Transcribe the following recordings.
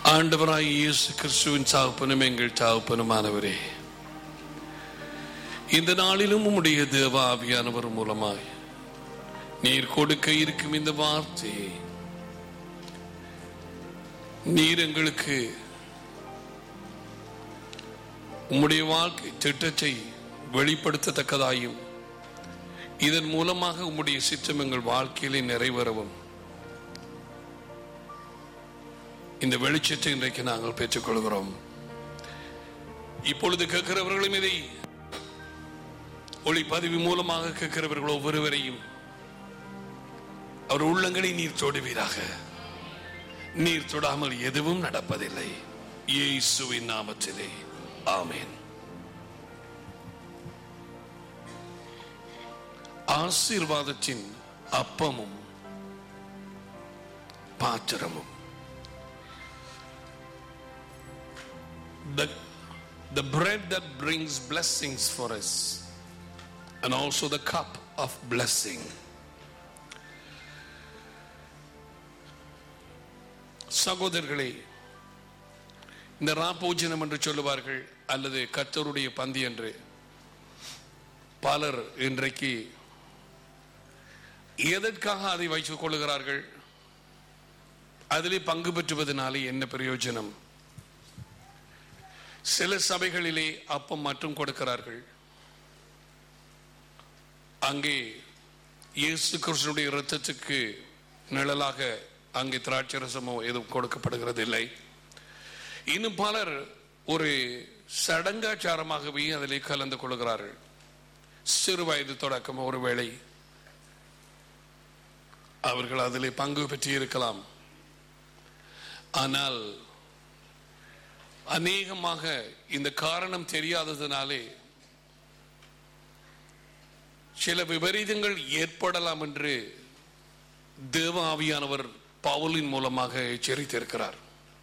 ஆண்டவராய் இயேசு கிறிஸ்துவின் சாகுப்பனும் எங்கள் சாகுப்பனுமானவரே இந்த நாளிலும் உம்முடைய தேவ ஆவியானவர் மூலமாய் நீர் கொடுக்க இருக்கும் இந்த வார்த்தையை நீர் எங்களுக்கு உம்முடைய வாழ்க்கை திட்டத்தை வெளிப்படுத்தத்தக்கதாயும் இதன் மூலமாக உம்முடைய சித்தம் எங்கள் வாழ்க்கையிலே நிறைவேறவும் இந்த வெளிச்சத்தை இன்றைக்கு நாங்கள் பெற்றுக்கொள்கிறோம் இப்பொழுது கேட்கிறவர்களும் இதை ஒளிப்பதிவு மூலமாக கேட்கிறவர்கள் ஒவ்வொருவரையும் அவர் உள்ளங்களை நீர் தொடுவீராக நீர் தொடாமல் எதுவும் நடப்பதில்லை இயேசுவின் நாமத்திலே ஆமென் ஆசீர்வாதத்தின் அப்பமும் பாத்திரமும் the, the bread that brings blessings for us and also the cup of blessing சகோதரர்களே இந்த ராபோஜனம் என்று சொல்லுவார்கள் அல்லது கத்தருடைய பந்தி என்று பலர் இன்றைக்கு எதற்காக அதை வைத்துக் கொள்ளுகிறார்கள் அதிலே பங்கு பெற்றுவதனாலே என்ன பிரயோஜனம் சில சபைகளிலே அப்பம் மட்டும் கொடுக்கிறார்கள் அங்கே இயேசு கிருஷ்ணனுடைய இரத்தத்துக்கு நிழலாக அங்கே திராட்சரசமோ எதுவும் கொடுக்கப்படுகிறது இல்லை இன்னும் பலர் ஒரு சடங்காச்சாரமாகவே அதிலே கலந்து கொள்கிறார்கள் சிறு வயது தொடக்கம் ஒருவேளை அவர்கள் அதிலே பங்கு பெற்று இருக்கலாம் ஆனால் அநேகமாக இந்த காரணம் தெரியாததினாலே சில விபரீதங்கள் ஏற்படலாம் என்று தேவ ஆவியானவர் பவுலின் மூலமாக எச்சரித்திருக்கிறார்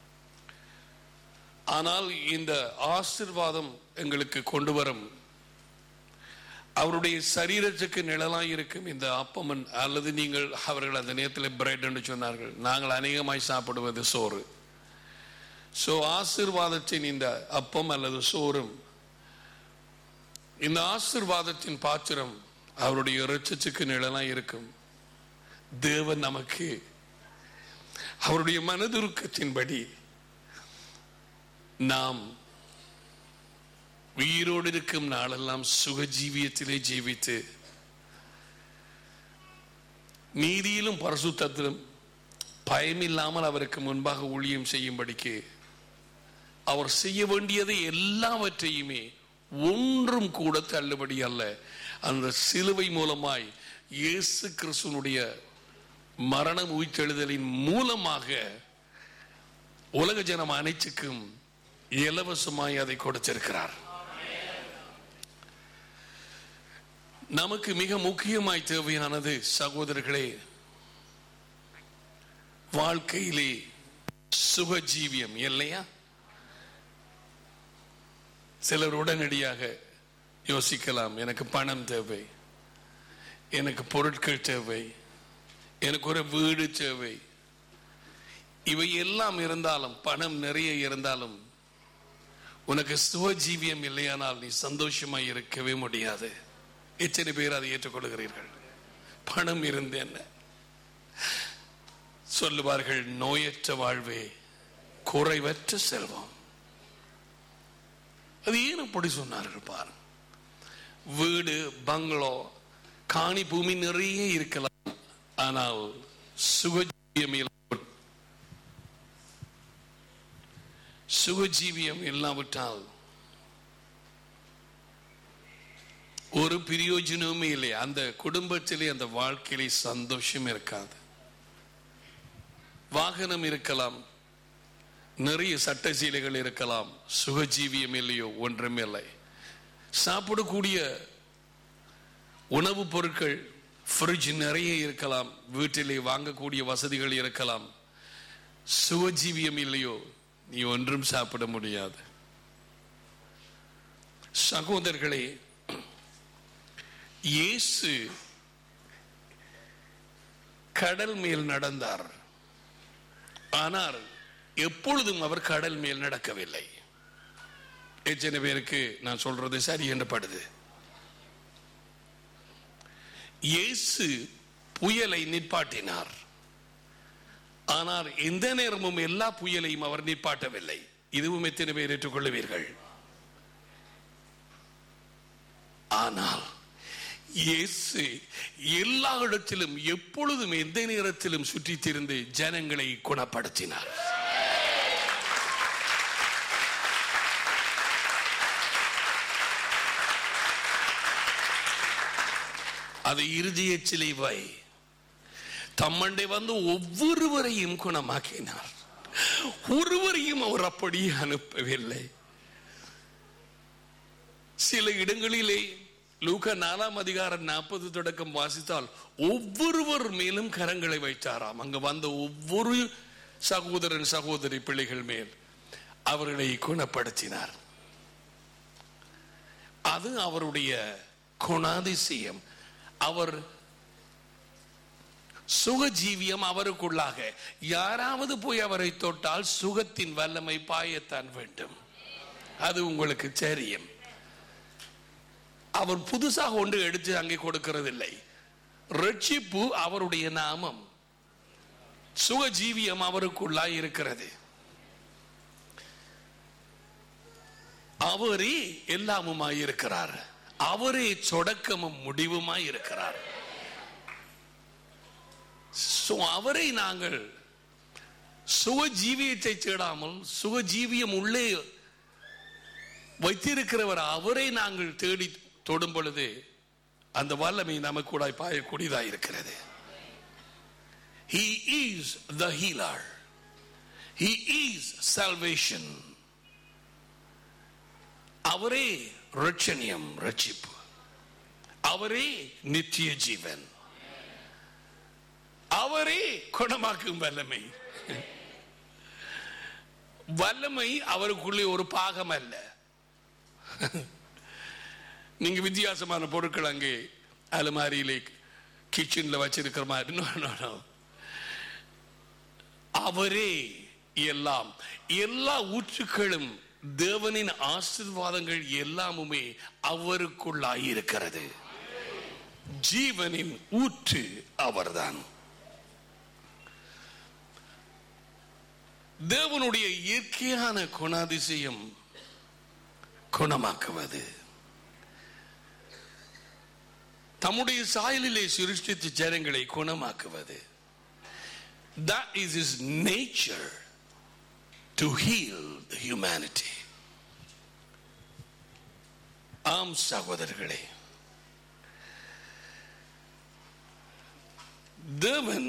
ஆனால் இந்த ஆசிர்வாதம் எங்களுக்கு கொண்டு வரும் அவருடைய சரீரத்துக்கு நிழலாய் இருக்கும் இந்த அப்பமன் அல்லது நீங்கள் அவர்கள் அந்த நேரத்தில் பிரெட் என்று சொன்னார்கள் நாங்கள் அநேகமாய் சாப்பிடுவது சோறு சோ ஆசிர்வாதத்தின் இந்த அப்பம் அல்லது சோறும் இந்த ஆசிர்வாதத்தின் பாத்திரம் அவருடைய இரட்சத்துக்கு நிழலாய் இருக்கும் தேவன் நமக்கு அவருடைய மனதுருக்கத்தின்படி நாம் உயிரோடு இருக்கும் நாளெல்லாம் சுகஜீவியத்திலே ஜீவித்து நீதியிலும் பரிசுத்தத்திலும் பயமில்லாமல் அவருக்கு முன்பாக ஊழியம் செய்யும்படிக்கு அவர் செய்ய வேண்டியதை எல்லாவற்றையுமே ஒன்றும் கூட தள்ளுபடி அல்ல அந்த சிலுவை மூலமாய் இயேசு கிறிஸ்துனுடைய மரணம் உயிர்த்தெழுதலின் மூலமாக உலக ஜனம் அனைத்துக்கும் இலவசமாய் அதை கொடுத்திருக்கிறார் நமக்கு மிக முக்கியமாய் தேவையானது சகோதரர்களே வாழ்க்கையிலே சுகஜீவியம் இல்லையா சிலர் உடனடியாக யோசிக்கலாம் எனக்கு பணம் தேவை எனக்கு பொருட்கள் தேவை எனக்கு ஒரு வீடு தேவை இவை எல்லாம் இருந்தாலும் பணம் நிறைய இருந்தாலும் உனக்கு சுகஜீவியம் இல்லையானால் நீ சந்தோஷமாய் இருக்கவே முடியாது எத்தனை பேர் அதை ஏற்றுக்கொள்கிறீர்கள் பணம் இருந்து என்ன சொல்லுவார்கள் நோயற்ற வாழ்வே குறைவற்ற செல்வம் அது ஏன் அப்படி சொன்னார்கள் பாரு வீடு பங்களோ காணி பூமி நிறைய இருக்கலாம் ஆனால் சுகஜீவியம் இல்ல- சுகஜீவியம் இல்லாவிட்டால் ஒரு பிரயோஜனமுமே இல்லை அந்த குடும்பத்திலே அந்த வாழ்க்கையிலே சந்தோஷம் இருக்காது வாகனம் இருக்கலாம் நிறைய சட்ட சீலைகள் இருக்கலாம் சுகஜீவியம் இல்லையோ ஒன்றும் இல்லை சாப்பிடக்கூடிய உணவுப் பொருட்கள் ஃப்ரிட்ஜ் நிறைய இருக்கலாம் வீட்டிலே வாங்கக்கூடிய வசதிகள் இருக்கலாம் சுகஜீவியம் இல்லையோ நீ ஒன்றும் சாப்பிட முடியாது சகோதரர்களே இயேசு கடல் மேல் நடந்தார் ஆனால் எப்பொழுதும் அவர் கடல் மேல் நடக்கவில்லை எத்தனை பேருக்கு நான் சொல்றது சரி என்று படுது இயேசு புயலை நிப்பாட்டினார் ஆனால் எந்த நேரமும் எல்லா புயலையும் அவர் நிப்பாட்டவில்லை இதுவும் எத்தனை பேர் ஏற்றுக்கொள்ளுவீர்கள் ஆனால் இயேசு எல்லா இடத்திலும் எப்பொழுதும் எந்த நேரத்திலும் சுற்றித் திரிந்து ஜனங்களை குணப்படுத்தினார் அதை இறுதியச்சிலை வை தம்மண்டை வந்து ஒவ்வொருவரையும் குணமாக்கினார் ஒருவரையும் அவர் அப்படியே அனுப்பவில்லை சில இடங்களிலே லூக்கா நாலாம் அதிகாரம் நாற்பது தொடக்கம் வாசித்தால் ஒவ்வொருவர் மேலும் கரங்களை வைத்தாராம் அங்க வந்த ஒவ்வொரு சகோதரன் சகோதரி பிள்ளைகள் மேல் அவர்களை குணப்படுத்தினார் அது அவருடைய குணாதிசயம் அவர் சுகஜீவியம் அவருக்குள்ளாக யாராவது போய் அவரை தொட்டால் சுகத்தின் வல்லமை பாயத்தான் வேண்டும் அது உங்களுக்கு தெரியும் அவர் புதுசாக ஒன்று எடுத்து அங்கே கொடுக்கிறதில்லை ரட்சிப்பு அவருடைய நாமம் சுகஜீவியம் அவருக்குள்ளாய் இருக்கிறது அவரே எல்லாமுமாய் இருக்கிறார் அவரே தொடக்கமும் முடிவுமாய் இருக்கிறார் So, அவரை நாங்கள் சுகஜீவியத்தை தேடாமல் சுகஜீவியம் உள்ளே வைத்திருக்கிறவர் அவரை நாங்கள் தேடி தொடும் பொழுது அந்த வல்லமை நமக்கு பாயக்கூடியதாக இருக்கிறது He is the healer. He is salvation. அவரே ரட்சணியம் ரட்சிப்பு அவரே நித்திய ஜீவன் அவரே குணமாக்கும் வல்லமை வல்லமை அவருக்குள்ளே ஒரு பாகம் அல்ல நீங்க வித்தியாசமான பொருட்கள் அங்கே அலமாரியிலே கிச்சன்ல வச்சிருக்கிற மாதிரி No, no, no. அவரே எல்லாம் எல்லா ஊற்றுக்களும் தேவனின் ஆசீர்வாதங்கள் எல்லாமுமே அவருக்குள்ளாயிருக்கிறது ஜீவனின் ஊற்று அவர்தான் தேவனுடைய இயற்கையான குணாதிசயம் குணமாக்குவது தம்முடைய சாயலிலே சிருஷ்டித்த ஜனங்களை குணமாக்குவது that is his nature to heal the humanity ஆம் சகோதரர்களே தேவன்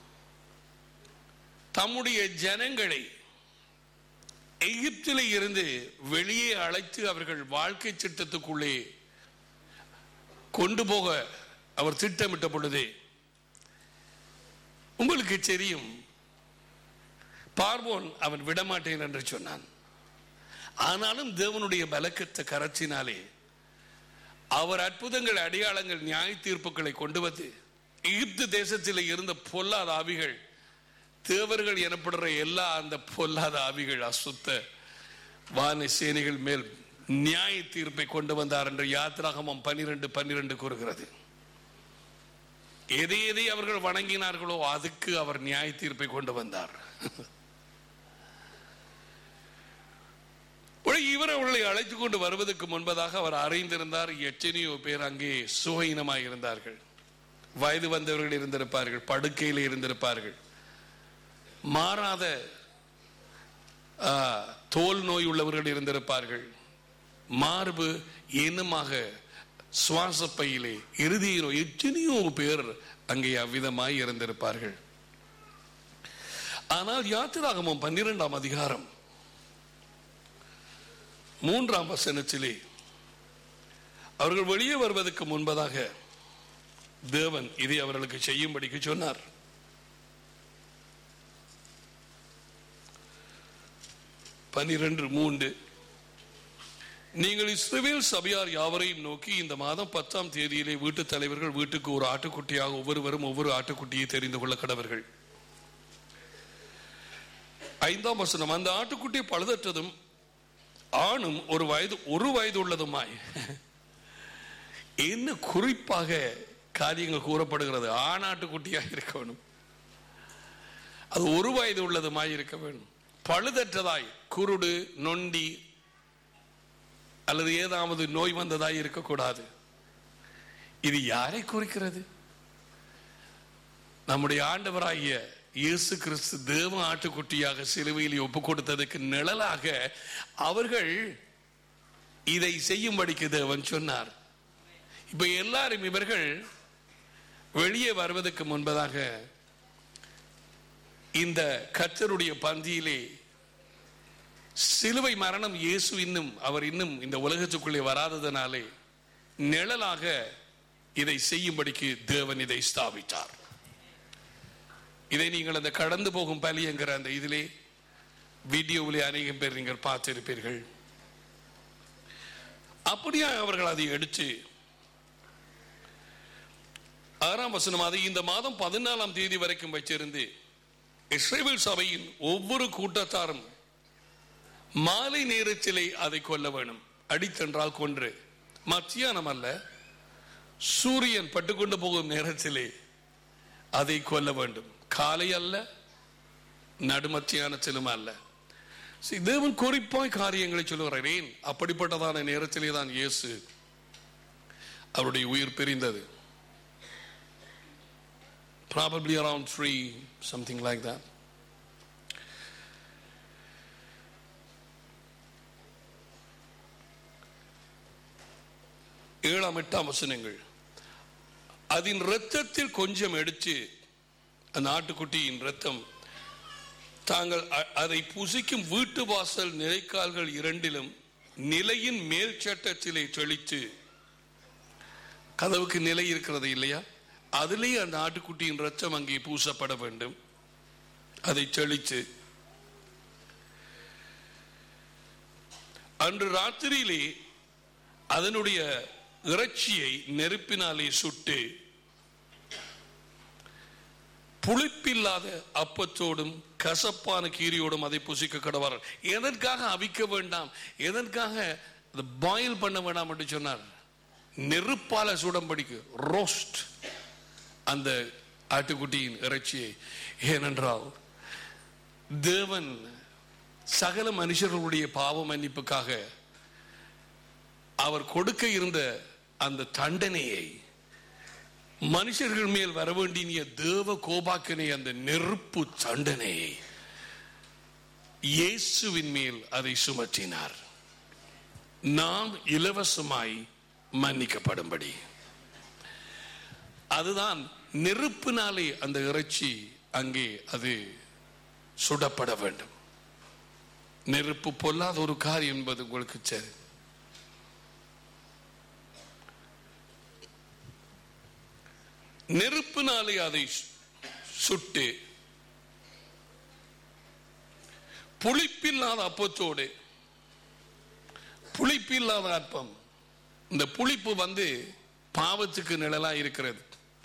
தம்முடைய ஜனங்களை எகிப்திலே இருந்து வெளியே அழைத்து அவர்கள் வாழ்க்கை திட்டத்துக்குள்ளே கொண்டு போக அவர் திட்டமிட்ட பொழுதே உங்களுக்கு தெரியும் பார்வோன் அவன் விடமாட்டேன் என்று சொன்னான் ஆனாலும் தேவனுடைய பலக்கத்த கரச்சினாலே அவர் அற்புதங்கள் அடையாளங்கள் நியாய தீர்ப்புகளை கொண்டு வந்து எகிப்து தேசத்தில் இருந்த பொல்லாத ஆவிகள் தேவர்கள் எனப்படுற எல்லா அந்த பொல்லாத ஆவிகள் அசுத்த வான சேனைகள் மேல் நியாய தீர்ப்பை கொண்டு வந்தார் என்று யாத்திராகமம் பன்னிரண்டு பன்னிரண்டு கூறுகிறது எதை எதை அவர்கள் வணங்கினார்களோ அதுக்கு அவர் நியாய தீர்ப்பை கொண்டு வந்தார் இவர் அவர்களை அழைத்துக் கொண்டு வருவதற்கு முன்பதாக அவர் அறிந்திருந்தார் எத்தனையோ பேர் அங்கே சுகீனமாய் இருந்தார்கள் வயது வந்தவர்கள் இருந்திருப்பார்கள் படுக்கையில் இருந்திருப்பார்கள் மாறாத ஆ, தோல் நோய் உள்ளவர்கள் இருந்திருப்பார்கள் மார்பு இனமாக சுவாச பையிலே இறுதியிலோ எத்தனையோ பேர் அங்கே அவ்விதமாய் இருந்திருப்பார்கள் ஆனால் யாத்திராகமம் பன்னிரெண்டாம் அதிகாரம் மூன்றாம் வசனத்திலே அவர்கள் வெளியே வருவதற்கு முன்பதாக தேவன் இதை அவர்களுக்கு செய்யும்படிக்கு சொன்னார் பனிரெண்டு மூன்று நீங்கள் இஸ்ரவேல் சபையார் யாவரையும் நோக்கி இந்த மாதம் பத்தாம் தேதியிலே வீட்டுத் தலைவர்கள் வீட்டுக்கு ஒரு ஆட்டுக்குட்டியாக ஒவ்வொருவரும் ஒவ்வொரு ஆட்டுக்குட்டியை தெரிந்து கொள்ள கடவர்கள் ஐந்தாம் வசனம் அந்த ஆட்டுக்குட்டி பழுதற்றதும் ஆணும் ஒரு வயது ஒரு வயது உள்ளதுமாய் என்ன குறிப்பாக காரியங்கள் கூறப்படுகிறது ஆணாட்டுக்குட்டியாக இருக்க வேணும் அது ஒரு வயது உள்ளதுமாய் இருக்க வேண்டும் பழுதற்றதாய் குருடு நொண்டி அல்லது ஏதாவது நோய் வந்ததாய் இருக்கக்கூடாது இது யாரை குறிக்கிறது நம்முடைய ஆண்டவராகிய இயேசு கிறிஸ்து தேவ ஆட்டுக்குட்டியாக சிலுவையில் ஒப்பு கொடுத்ததுக்கு நிழலாக அவர்கள் இதை செய்யும்படிக்கு தேவன் சொன்னார் இப்ப எல்லாரும் இவர்கள் வெளியே வருவதற்கு முன்பதாக இந்த கர்த்தருடைய பந்தியிலே சிலுவை மரணம் இயேசு இன்னும் அவர் இன்னும் இந்த உலகத்துக்குள்ளே வராததனாலே நிழலாக இதை செய்யும்படிக்கு தேவன் இதை ஸ்தாபித்தார் இதை நீங்கள் அந்த கடந்து போகும் பலி என்கிற அந்த இதிலே வீடியோவிலே அநேகம் பேர் நீங்கள் பார்த்திருப்பீர்கள் அப்படியா அவர்கள் அதை எடுத்து ஆறாம் வசனம் அதை இந்த மாதம் பதினாலாம் தேதி வரைக்கும் வச்சிருந்து இஸ்ரேல் சபையின் ஒவ்வொரு கூட்டத்தாரும் மாலை நேரத்திலே அதை கொல்ல வேணும் அடித்தென்றால் கொன்று மத்தியானம் அல்ல சூரியன் பட்டுக்கொண்டு போகும் நேரத்திலே அதை கொல்ல வேண்டும் காலை அல்ல நடுமத்தியானத்திலும் அல்ல See, தேவன் குறிப்பாய் காரியங்களை சொல்லுகிறார் ஏன் அப்படிப்பட்டதான நேரத்திலே தான் இயேசு அவருடைய உயிர் பிரிந்தது probably around three something like that ஏழாம் எட்டாம் வசனங்கள் அதன் இரத்தத்தில் கொஞ்சம் எடுத்து அந்த ஆட்டுக்குட்டியின் ரத்தம் தாங்கள் அ- அதை புசிக்கும் வீட்டு வாசல் நிலைக்கால்கள் இரண்டிலும் நிலையின் மேல் சட்டத்திலே தெளித்து கதவுக்கு நிலை இருக்கிறது இல்லையா அதிலேயே அந்த ஆட்டுக்குட்டியின் ரத்தம் அங்கே பூசப்பட வேண்டும் அதை தெளித்து அன்று ராத்திரியிலே அதனுடைய இறைச்சியை நெருப்பினாலே சுட்டு புளிப்பில்லாத அப்பத்தோடும் கசப்பான கீரியோடும் அதை புசிக்க கடவார் எதற்காக அவிக்க வேண்டாம் எதற்காக அதை பாயில் பண்ண வேண்டாம் என்று சொன்னார் நெருப்பால சுடம்படிக்கு ரோஸ்ட் அந்த ஆட்டுக்குட்டியின் இறைச்சியை ஏனென்றால் தேவன் சகல மனுஷர்களுடைய பாவ மன்னிப்புக்காக அவர் கொடுக்க இருந்த அந்த தண்டனையை மனுஷர்கள் மேல் வர வேண்டிய தேவ கோபாக்கினை அந்த நெருப்பு தண்டனையை இயேசுவின் மேல் அதை சுமற்றினார் நாம் இலவசமாய் மன்னிக்கப்படும்படி அதுதான் நெருப்பினாலே அந்த இறைச்சி அங்கே அது சுடப்பட வேண்டும் நெருப்பு பொல்லாத ஒரு காரியம் என்பது உங்களுக்கு சரி நெருப்பினாலே அதை சு- சுட்டு புளிப்பில்லாத அப்பத்தோடு புளிப்பில்லாத அப்பம் இந்த புளிப்பு வந்து பாவத்துக்கு நிழலா இருக்கிறது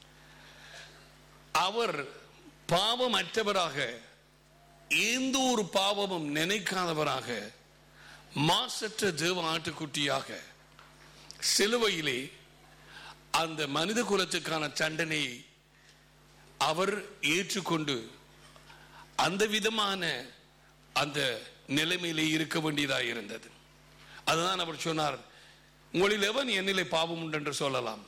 அவர் பாவமற்றவராக எந்த ஒரு பாவமும் நினைக்காதவராக மாசற்ற தேவ ஆட்டுக்குட்டியாக சிலுவையிலே அந்த மனித குலத்துக்கான தண்டனையை அவர் ஏற்றுக்கொண்டு அந்த விதமான அந்த நிலைமையிலே இருக்க வேண்டியதாக இருந்தது அதுதான் அவர் சொன்னார் உங்களில் எவன் என்னிலே பாவம் உண்டு என்று சொல்லலாம்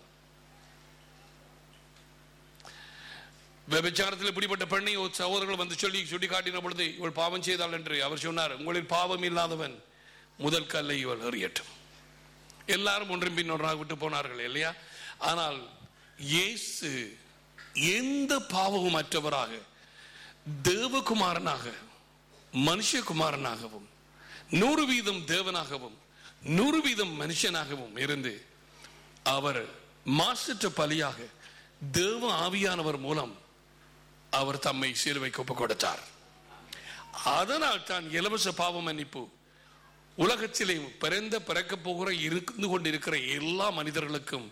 விபச்சாரத்தில் இப்படிப்பட்ட பெண்ணை ஒரு சகோதரர்கள் வந்து சொல்லி சுட்டி காட்டின பொழுது இவள் பாவம் செய்தாள் என்று அவர் சொன்னார் உங்களில் பாவம் இல்லாதவன் முதல் கல்லை இவள் எறியட்டும் எல்லாரும் ஒன்றின் பின் ஒன்றாக விட்டு போனார்கள் இல்லையா ஆனால் இயேசு எந்த பாவமும் அற்றவராக தேவகுமாரனாக மனுஷகுமாரனாகவும் நூறு வீதம் தேவனாகவும் நூறு வீதம் மனுஷனாகவும் இருந்து அவர் மாசற்ற பலியாக தேவ ஆவியானவர் மூலம் அவர் தம்மை சிலுவைக்கு ஒப்புக் கொடுத்தார் அதனால் தான் இலவச பாவ மன்னிப்பு உலகத்திலே பிறந்த பிறக்க போகிற இருந்து கொண்டிருக்கிற எல்லா மனிதர்களுக்கும்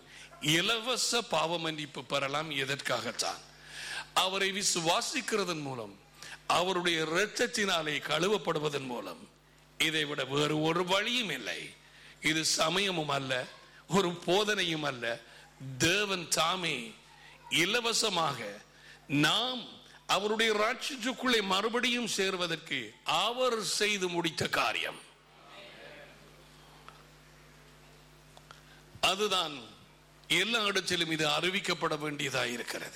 இலவச பாவ மன்னிப்பு பெறலாம் எதற்காகத்தான் அவரை விசுவாசிக்கிறதன் மூலம் அவருடைய இரத்தத்தினாலே கழுவப்படுவதன் மூலம் இதை விட வேறு ஒரு வழியும் இல்லை இது சமயமும் அல்ல ஒரு போதனையும் அல்ல தேவன் தாமே இலவசமாக நாம் அவருடைய ராட்சத்துக்குள்ளே மறுபடியும் சேர்வதற்கு அவர் செய்து முடித்த காரியம் அதுதான் எல்லா இடத்திலும் இது அறிவிக்கப்பட வேண்டியதாக இருக்கிறது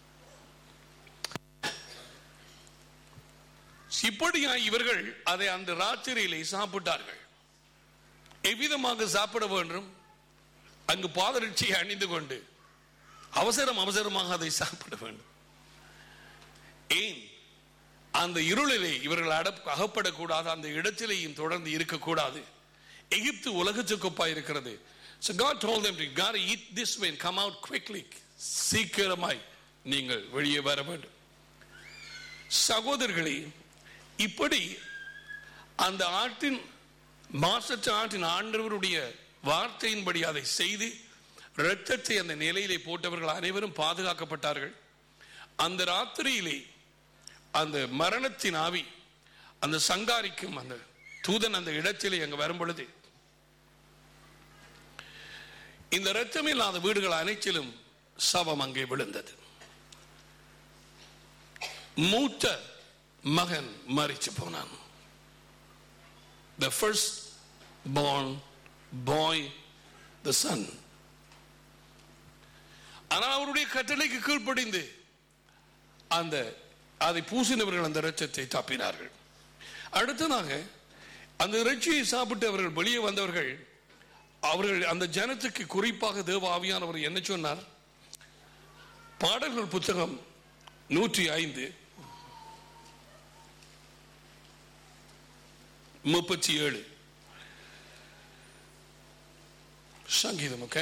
இப்படியா இவர்கள் அதை அந்த ராத்திரியிலே சாப்பிட்டார்கள் எவ்விதமாக சாப்பிட வேண்டும் அங்கு பாதரட்சியை அணிந்து கொண்டு அவசரம் அவசரமாக அதை சாப்பிட வேண்டும் ஏன் அந்த இருளிலே இவர்கள் அடப் அகப்படக்கூடாது அந்த இடத்திலேயும் தொடர்ந்து இருக்கக்கூடாது எகிப்து உலகத்துக்குப்பா இருக்கிறது So God told them, you got to eat this way and come out quickly. சீக்கிரமாய் நீங்கள் வெளியே வர வேண்டும் சகோதரர்களே இப்படி அந்த ஆட்டின் மாசற்ற ஆட்டின் ஆண்டவருடைய வார்த்தையின்படி அதை செய்து இரத்தத்தை அந்த நிலையிலே போட்டவர்கள் அனைவரும் பாதுகாக்கப்பட்டார்கள் அந்த ராத்திரியிலே அந்த மரணத்தின் ஆவி அந்த சங்காரிக்கும் அந்த தூதன் அந்த இடத்திலே அங்கு வரும் பொழுது இந்த இரத்தம் இல்லாத வீடுகள் அனைத்திலும் சவம் அங்கே விழுந்தது மூத்த மகன் மறிச்சு போனான் the first born boy the son ஆனால் அவருடைய கட்டளைக்கு கீழ்ப்படிந்து அந்த அதை பூசினவர்கள் அந்த இரட்சத்தை தப்பினார்கள் அடுத்ததாக அந்த இறைச்சியை சாப்பிட்டு அவர்கள் வெளியே வந்தவர்கள் அவர்கள் அந்த ஜனத்துக்கு குறிப்பாக தேவ ஆவியானவர் என்ன சொன்னார் பாடல்கள் புத்தகம் நூற்றி ஐந்து முப்பத்தி ஏழு சங்கீதம் ஓகே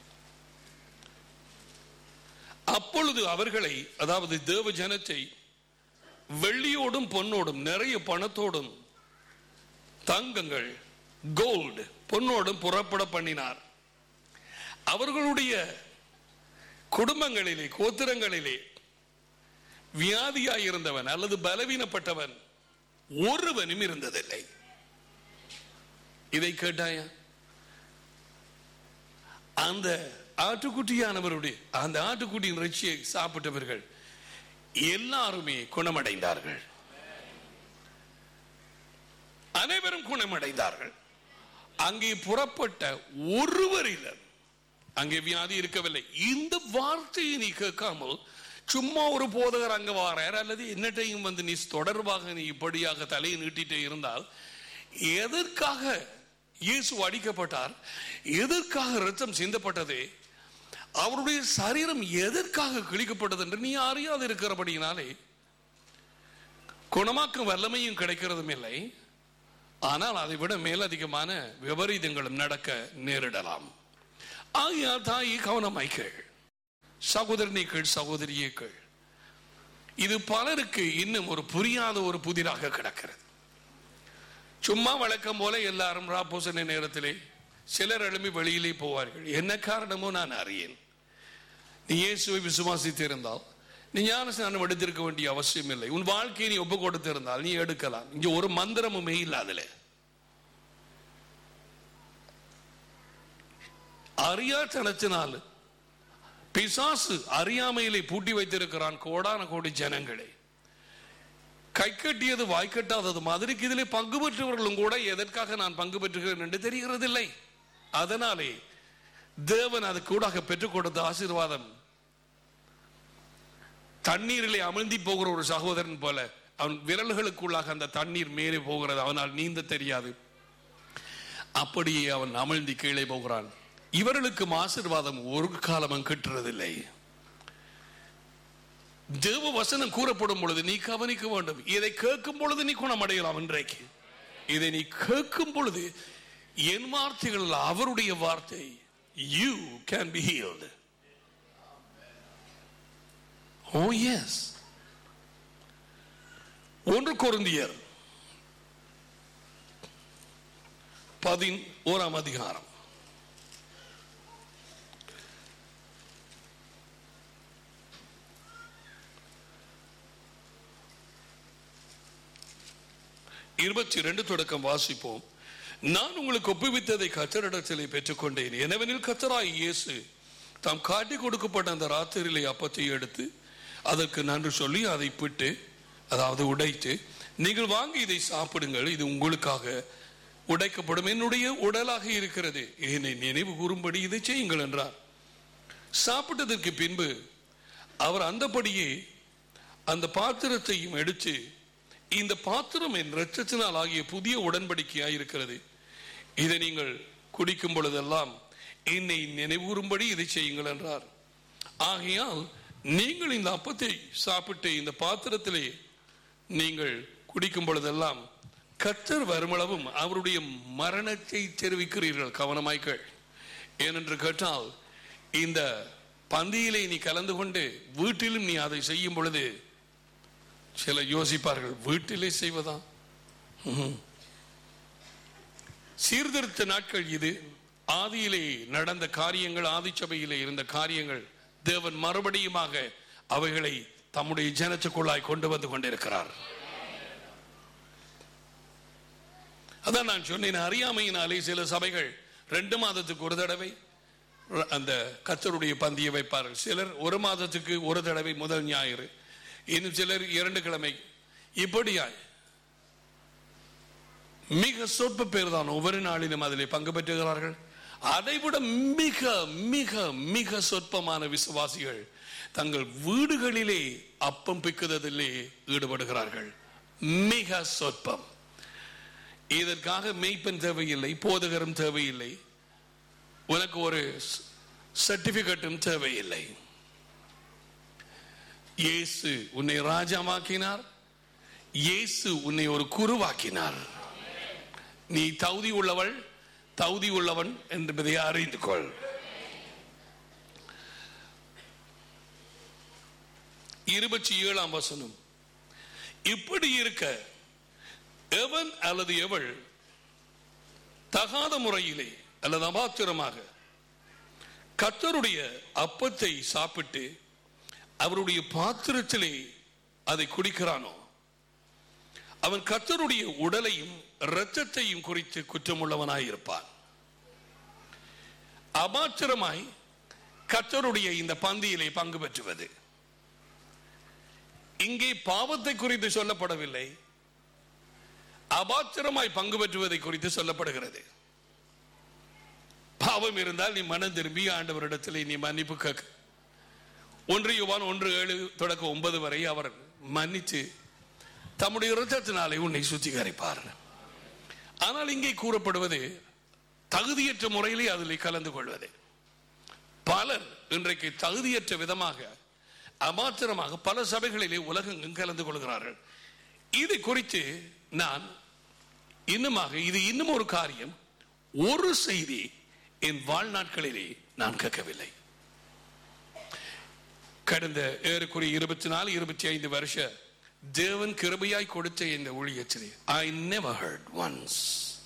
அப்பொழுது அவர்களை அதாவது தேவ ஜனத்தை வெள்ளியோடும் பொன்னோடும் நிறைய பணத்தோடும் தங்கங்கள் கோல்டு பொன்னோடும் புறப்பட பண்ணினார் அவர்களுடைய குடும்பங்களிலே கோத்திரங்களிலே வியாதியாய் இருந்தவன் அல்லது பலவீனப்பட்டவன் ஒருவனும் இருந்ததில்லை இதை கேட்டாயா அந்த ஆட்டுக்குட்டியானவருடைய அந்த ஆட்டுக்குட்டியின் இறைச்சியை சாப்பிட்டவர்கள் எல்லாருமே குணமடைந்தார்கள் அனைவரும் குணமடைந்தார்கள் அங்கே புறப்பட்ட ஒருவரில் அங்கே வியாதி இருக்கவில்லை இந்த வார்த்தையை நீ கேட்காமல் சும்மா ஒரு போதகர் அங்க வாரார் அல்லது என்னட்டையும் வந்து நீ தொடர்பாக நீ இப்படியாக தலையை நீட்டிட்டே இருந்தால் எதற்காக இயேசு அடிக்கப்பட்டார் எதற்காக ரத்தம் சிந்தப்பட்டது அவருடைய சரீரம் எதற்காக கிழிக்கப்பட்டது என்று நீ அறியாது இருக்கிறபடியினாலே குணமாக்கும் வல்லமையும் கிடைக்கிறதும் இல்லை ஆனால் அதை விட மேலதிகமான விபரீதங்களும் நடக்க நேரிடலாம் ஆகையால் தாயி கவனமாய் கேள் சகோதரனை கேள் சகோதரியே கேள் இது பலருக்கு இன்னும் ஒரு புரியாத ஒரு புதிராக கிடக்கிறது சும்மா வழக்கம் போல எல்லாரும் ராப்போசனை நேரத்திலே சிலர் எழும்பி வெளியிலே போவார்கள் என்ன காரணமோ நான் அறியேன் நீ இயேசுவை விசுவாசித்திருந்தால் நீ ஞானஸ்நானம் எடுத்திருக்க வேண்டிய அவசியம் இல்லை உன் வாழ்க்கையை நீ ஒப்பு கொடுத்திருந்தால் நீ எடுக்கலாம் இங்க ஒரு மந்திரமுமே இல்லை அதுல அறியாத்தனத்தினால் பிசாசு அறியாமையிலே பூட்டி வைத்திருக்கிறான் கோடான கோடி ஜனங்களை கை கட்டியது வாய்க்கட்டாதது மாதிரிக்கு இதிலே பங்கு பெற்றவர்களும் கூட எதற்காக நான் பங்கு பெற்றுகிறேன் என்று தெரிகிறதில்லை அதனாலே தேவன் அது கூடாக பெற்றுக் கொடுத்த ஆசீர்வாதம் தண்ணீரிலே அமிழ்ந்தி போகிற ஒரு சகோதரன் போல அவன் விரல்களுக்குள்ளாக அந்த தண்ணீர் மேலே போகிறது அவனால் நீந்த தெரியாது அப்படியே அவன் அமிழ்ந்தி கீழே போகிறான் இவர்களுக்கும் ஆசீர்வாதம் ஒரு காலமும் கிட்டுறதில்லை தேவ வசனம் கூறப்படும் பொழுது நீ கவனிக்க வேண்டும் இதை கேட்கும் பொழுது நீ குணமடையலாம் இன்றைக்கு இதை நீ கேட்கும் பொழுது என் வார்த்தைகள் அவருடைய வார்த்தை you can be healed oh yes ஒன்று கொருந்தியர் பதின் ஓராம் அதிகாரம் இருபத்தி ரெண்டு தொடக்கம் வாசிப்போம் நான் உங்களுக்கு ஒப்புவித்ததை கத்தரிடத்திலே பெற்றுக்கொண்டேன் எனவெனில் கத்தராய் இயேசு தாம் காட்டி கொடுக்கப்பட்ட அந்த ராத்திரியிலே அப்பத்தை எடுத்து அதற்கு நன்றி சொல்லி அதை பிட்டு அதாவது உடைத்து நீங்கள் வாங்கி இதை சாப்பிடுங்கள் இது உங்களுக்காக உடைக்கப்படும் என்னுடைய உடலாக இருக்கிறது என்னை நினைவு கூறும்படி இதை செய்யுங்கள் என்றார் சாப்பிட்டதற்கு பின்பு அவர் அந்தபடியே அந்த பாத்திரத்தையும் எடுத்து இந்த பாத்திரம் என் இரத்தத்தினால் ஆகிய புதிய உடன்படிக்கையாய் இருக்கிறது இதை நீங்கள் குடிக்கும் பொழுதெல்லாம் என்னை நினைவூறும்படி இதை செய்யுங்கள் என்றார் ஆகையால் நீங்கள் இந்த அப்பத்தை சாப்பிட்டு இந்த பாத்திரத்திலே நீங்கள் குடிக்கும் பொழுதெல்லாம் கத்தர் வருமளவும் அவருடைய மரணத்தை தெரிவிக்கிறீர்கள் கவனமாய்கள் ஏனென்று கேட்டால் இந்த பந்தியிலே நீ கலந்து கொண்டு வீட்டிலும் நீ அதை செய்யும் பொழுது சில யோசிப்பார்கள் வீட்டிலே செய்வதா ம்ஹும். சீர்திருத்த நாட்கள் இது ஆதியிலே நடந்த காரியங்கள் ஆதிச்சபையிலே இருந்த காரியங்கள் தேவன் மறுபடியுமாக அவைகளை தம்முடைய ஜனத்துக்குள்ளாய் கொண்டு வந்து கொண்டிருக்கிறார் அதான் நான் சொன்னேன் அறியாமையினாலே சில சபைகள் ரெண்டு மாதத்துக்கு ஒரு தடவை ர- அந்த கத்தருடைய பந்தியை வைப்பார்கள் சிலர் ஒரு மாதத்துக்கு ஒரு தடவை முதல் ஞாயிறு இன்னும் சிலர் இரண்டு கிழமை இப்படியாய் மிக சொற்ப பேர் தான் ஒவ்வொரு நாளிலும் அதிலே பங்கு பெற்றுகிறார்கள் அதைவிட மிக மிக மிக சொற்பமான விசுவாசிகள் தங்கள் வீடுகளிலே அப்பம் பிக்குதலிலே ஈடுபடுகிறார்கள் மிக சொற்பம் இதற்காக மெய்ப்பெண் தேவையில்லை போதகரும் தேவையில்லை உனக்கு ஒரு சர்டிபிகேட்டும் தேவையில்லை இயேசு உன்னை ராஜாவாக்கினார் இயேசு உன்னை ஒரு குருவாக்கினார் நீ தகுதி உள்ளவள் தகுதி உள்ளவன் என்பதை அறிந்து கொள் இருபத்தி ஏழாம் வசனம் இப்படி இருக்க எவன் அல்லது எவள் தகாத முறையிலே அல்லது அபாத்திரமாக கத்தருடைய அப்பத்தை சாப்பிட்டு அவருடைய பாத்திரத்திலே அதை குடிக்கிறானோ அவன் கத்தருடைய உடலையும் இரத்தத்தையும் குறித்து குற்றமுள்ளவனாயிருப்பான் அபாத்திரமாய் கத்தருடைய இந்த பந்தியிலே பங்கு பெற்றுவது இங்கே பாவத்தை குறித்து சொல்லப்படவில்லை அபாத்திரமாய் பங்கு பெற்றுவதை குறித்து சொல்லப்படுகிறது பாவம் இருந்தால் நீ மனம் திரும்பி ஆண்டவரிடத்தில் நீ மன்னிப்பு கேட்க ஒன்று யுவான் ஒன்று ஏழு தொடக்க ஒன்பது வரை அவர் மன்னித்து தம்முடைய இரத்தத்தினாலே உன்னை சுத்திகரிப்பார் ஆனால் இங்கே கூறப்படுவது தகுதியற்ற முறையிலே அதில் கலந்து கொள்வது பலர் இன்றைக்கு தகுதியற்ற விதமாக அமாத்திரமாக பல சபைகளிலே உலகெங்கும் கலந்து கொள்கிறார்கள் இது குறித்து நான் இன்னுமாக இது இன்னும் ஒரு காரியம் ஒரு செய்தி என் வாழ்நாட்களிலே நான் கேட்கவில்லை கடந்த ஏறக்குறைய இருபத்தி நாலு இருபத்தி ஐந்து வருஷ தேவன் கிருபையாய் கொடுத்த இந்த ஊழியத்திலே ஐ நெவர் ஹர்ட் ஒன்ஸ்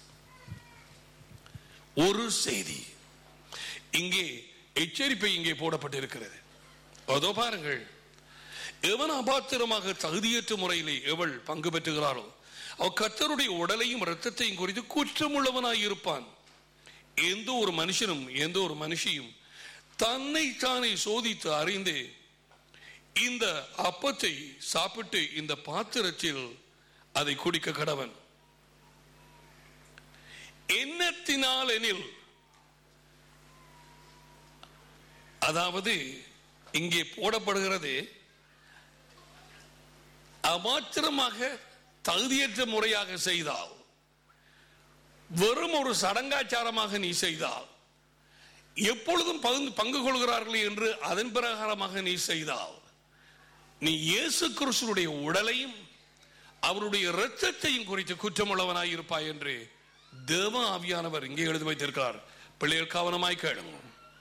ஒரு செய்தி இங்கே எச்சரிப்பை இங்கே போடப்பட்டிருக்கிறது அதோ பாருங்கள் எவன் அபாத்திரமாக தகுதியற்ற முறையிலே எவள் பங்கு பெற்றுகிறாளோ அவ கர்த்தருடைய உடலையும் இரத்தத்தையும் குறித்து குற்றமுள்ளவனாய் இருப்பான் எந்த ஒரு மனுஷனும் எந்த ஒரு மனுஷியும் தன்னை தானே சோதித்து அறிந்து இந்த அப்பத்தை சாப்பிட்டு இந்த பாத்திரத்தில் அதை குடிக்க கடவன் எண்ணத்தினால் எனில் அதாவது இங்கே போடப்படுகிறது அமாத்திரமாக தகுதியற்ற முறையாக செய்தால் வெறும் ஒரு சடங்காச்சாரமாக நீ செய்தால் எப்பொழுதும் பங்கு பங்கு கொள்கிறார்கள் என்று அதன் பிரகாரமாக நீ செய்தால் நீ இயேசு கிறிஸ்துடைய உடலையும் அவருடைய இரத்தத்தையும் குறித்து குற்றமுள்ளவனாய் இருப்பாய் என்று தேவ ஆவியானவர் இங்கே எழுதி வைத்திருக்கிறார் பிள்ளைகள் கவனமாய் கேளுங்க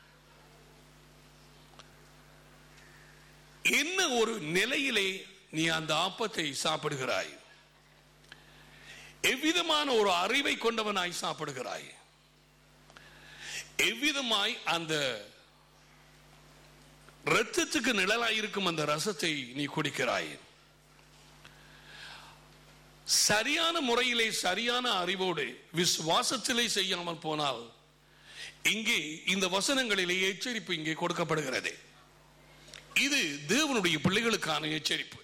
என்ன ஒரு நிலையிலே நீ அந்த ஆப்பத்தை சாப்பிடுகிறாய் எவ்விதமான ஒரு அறிவை கொண்டவனாய் சாப்பிடுகிறாய் எவ்விதமாய் அந்த இரத்தத்துக்கு நிழலாய் இருக்கும் அந்த ரசத்தை நீ குடிக்கிறாய் சரியான முறையிலே சரியான அறிவோடு விசுவாசத்திலே செய்யாமல் போனால் இங்கே இந்த வசனங்களிலே எச்சரிப்பு இங்கே கொடுக்கப்படுகிறது இது தேவனுடைய பிள்ளைகளுக்கான எச்சரிப்பு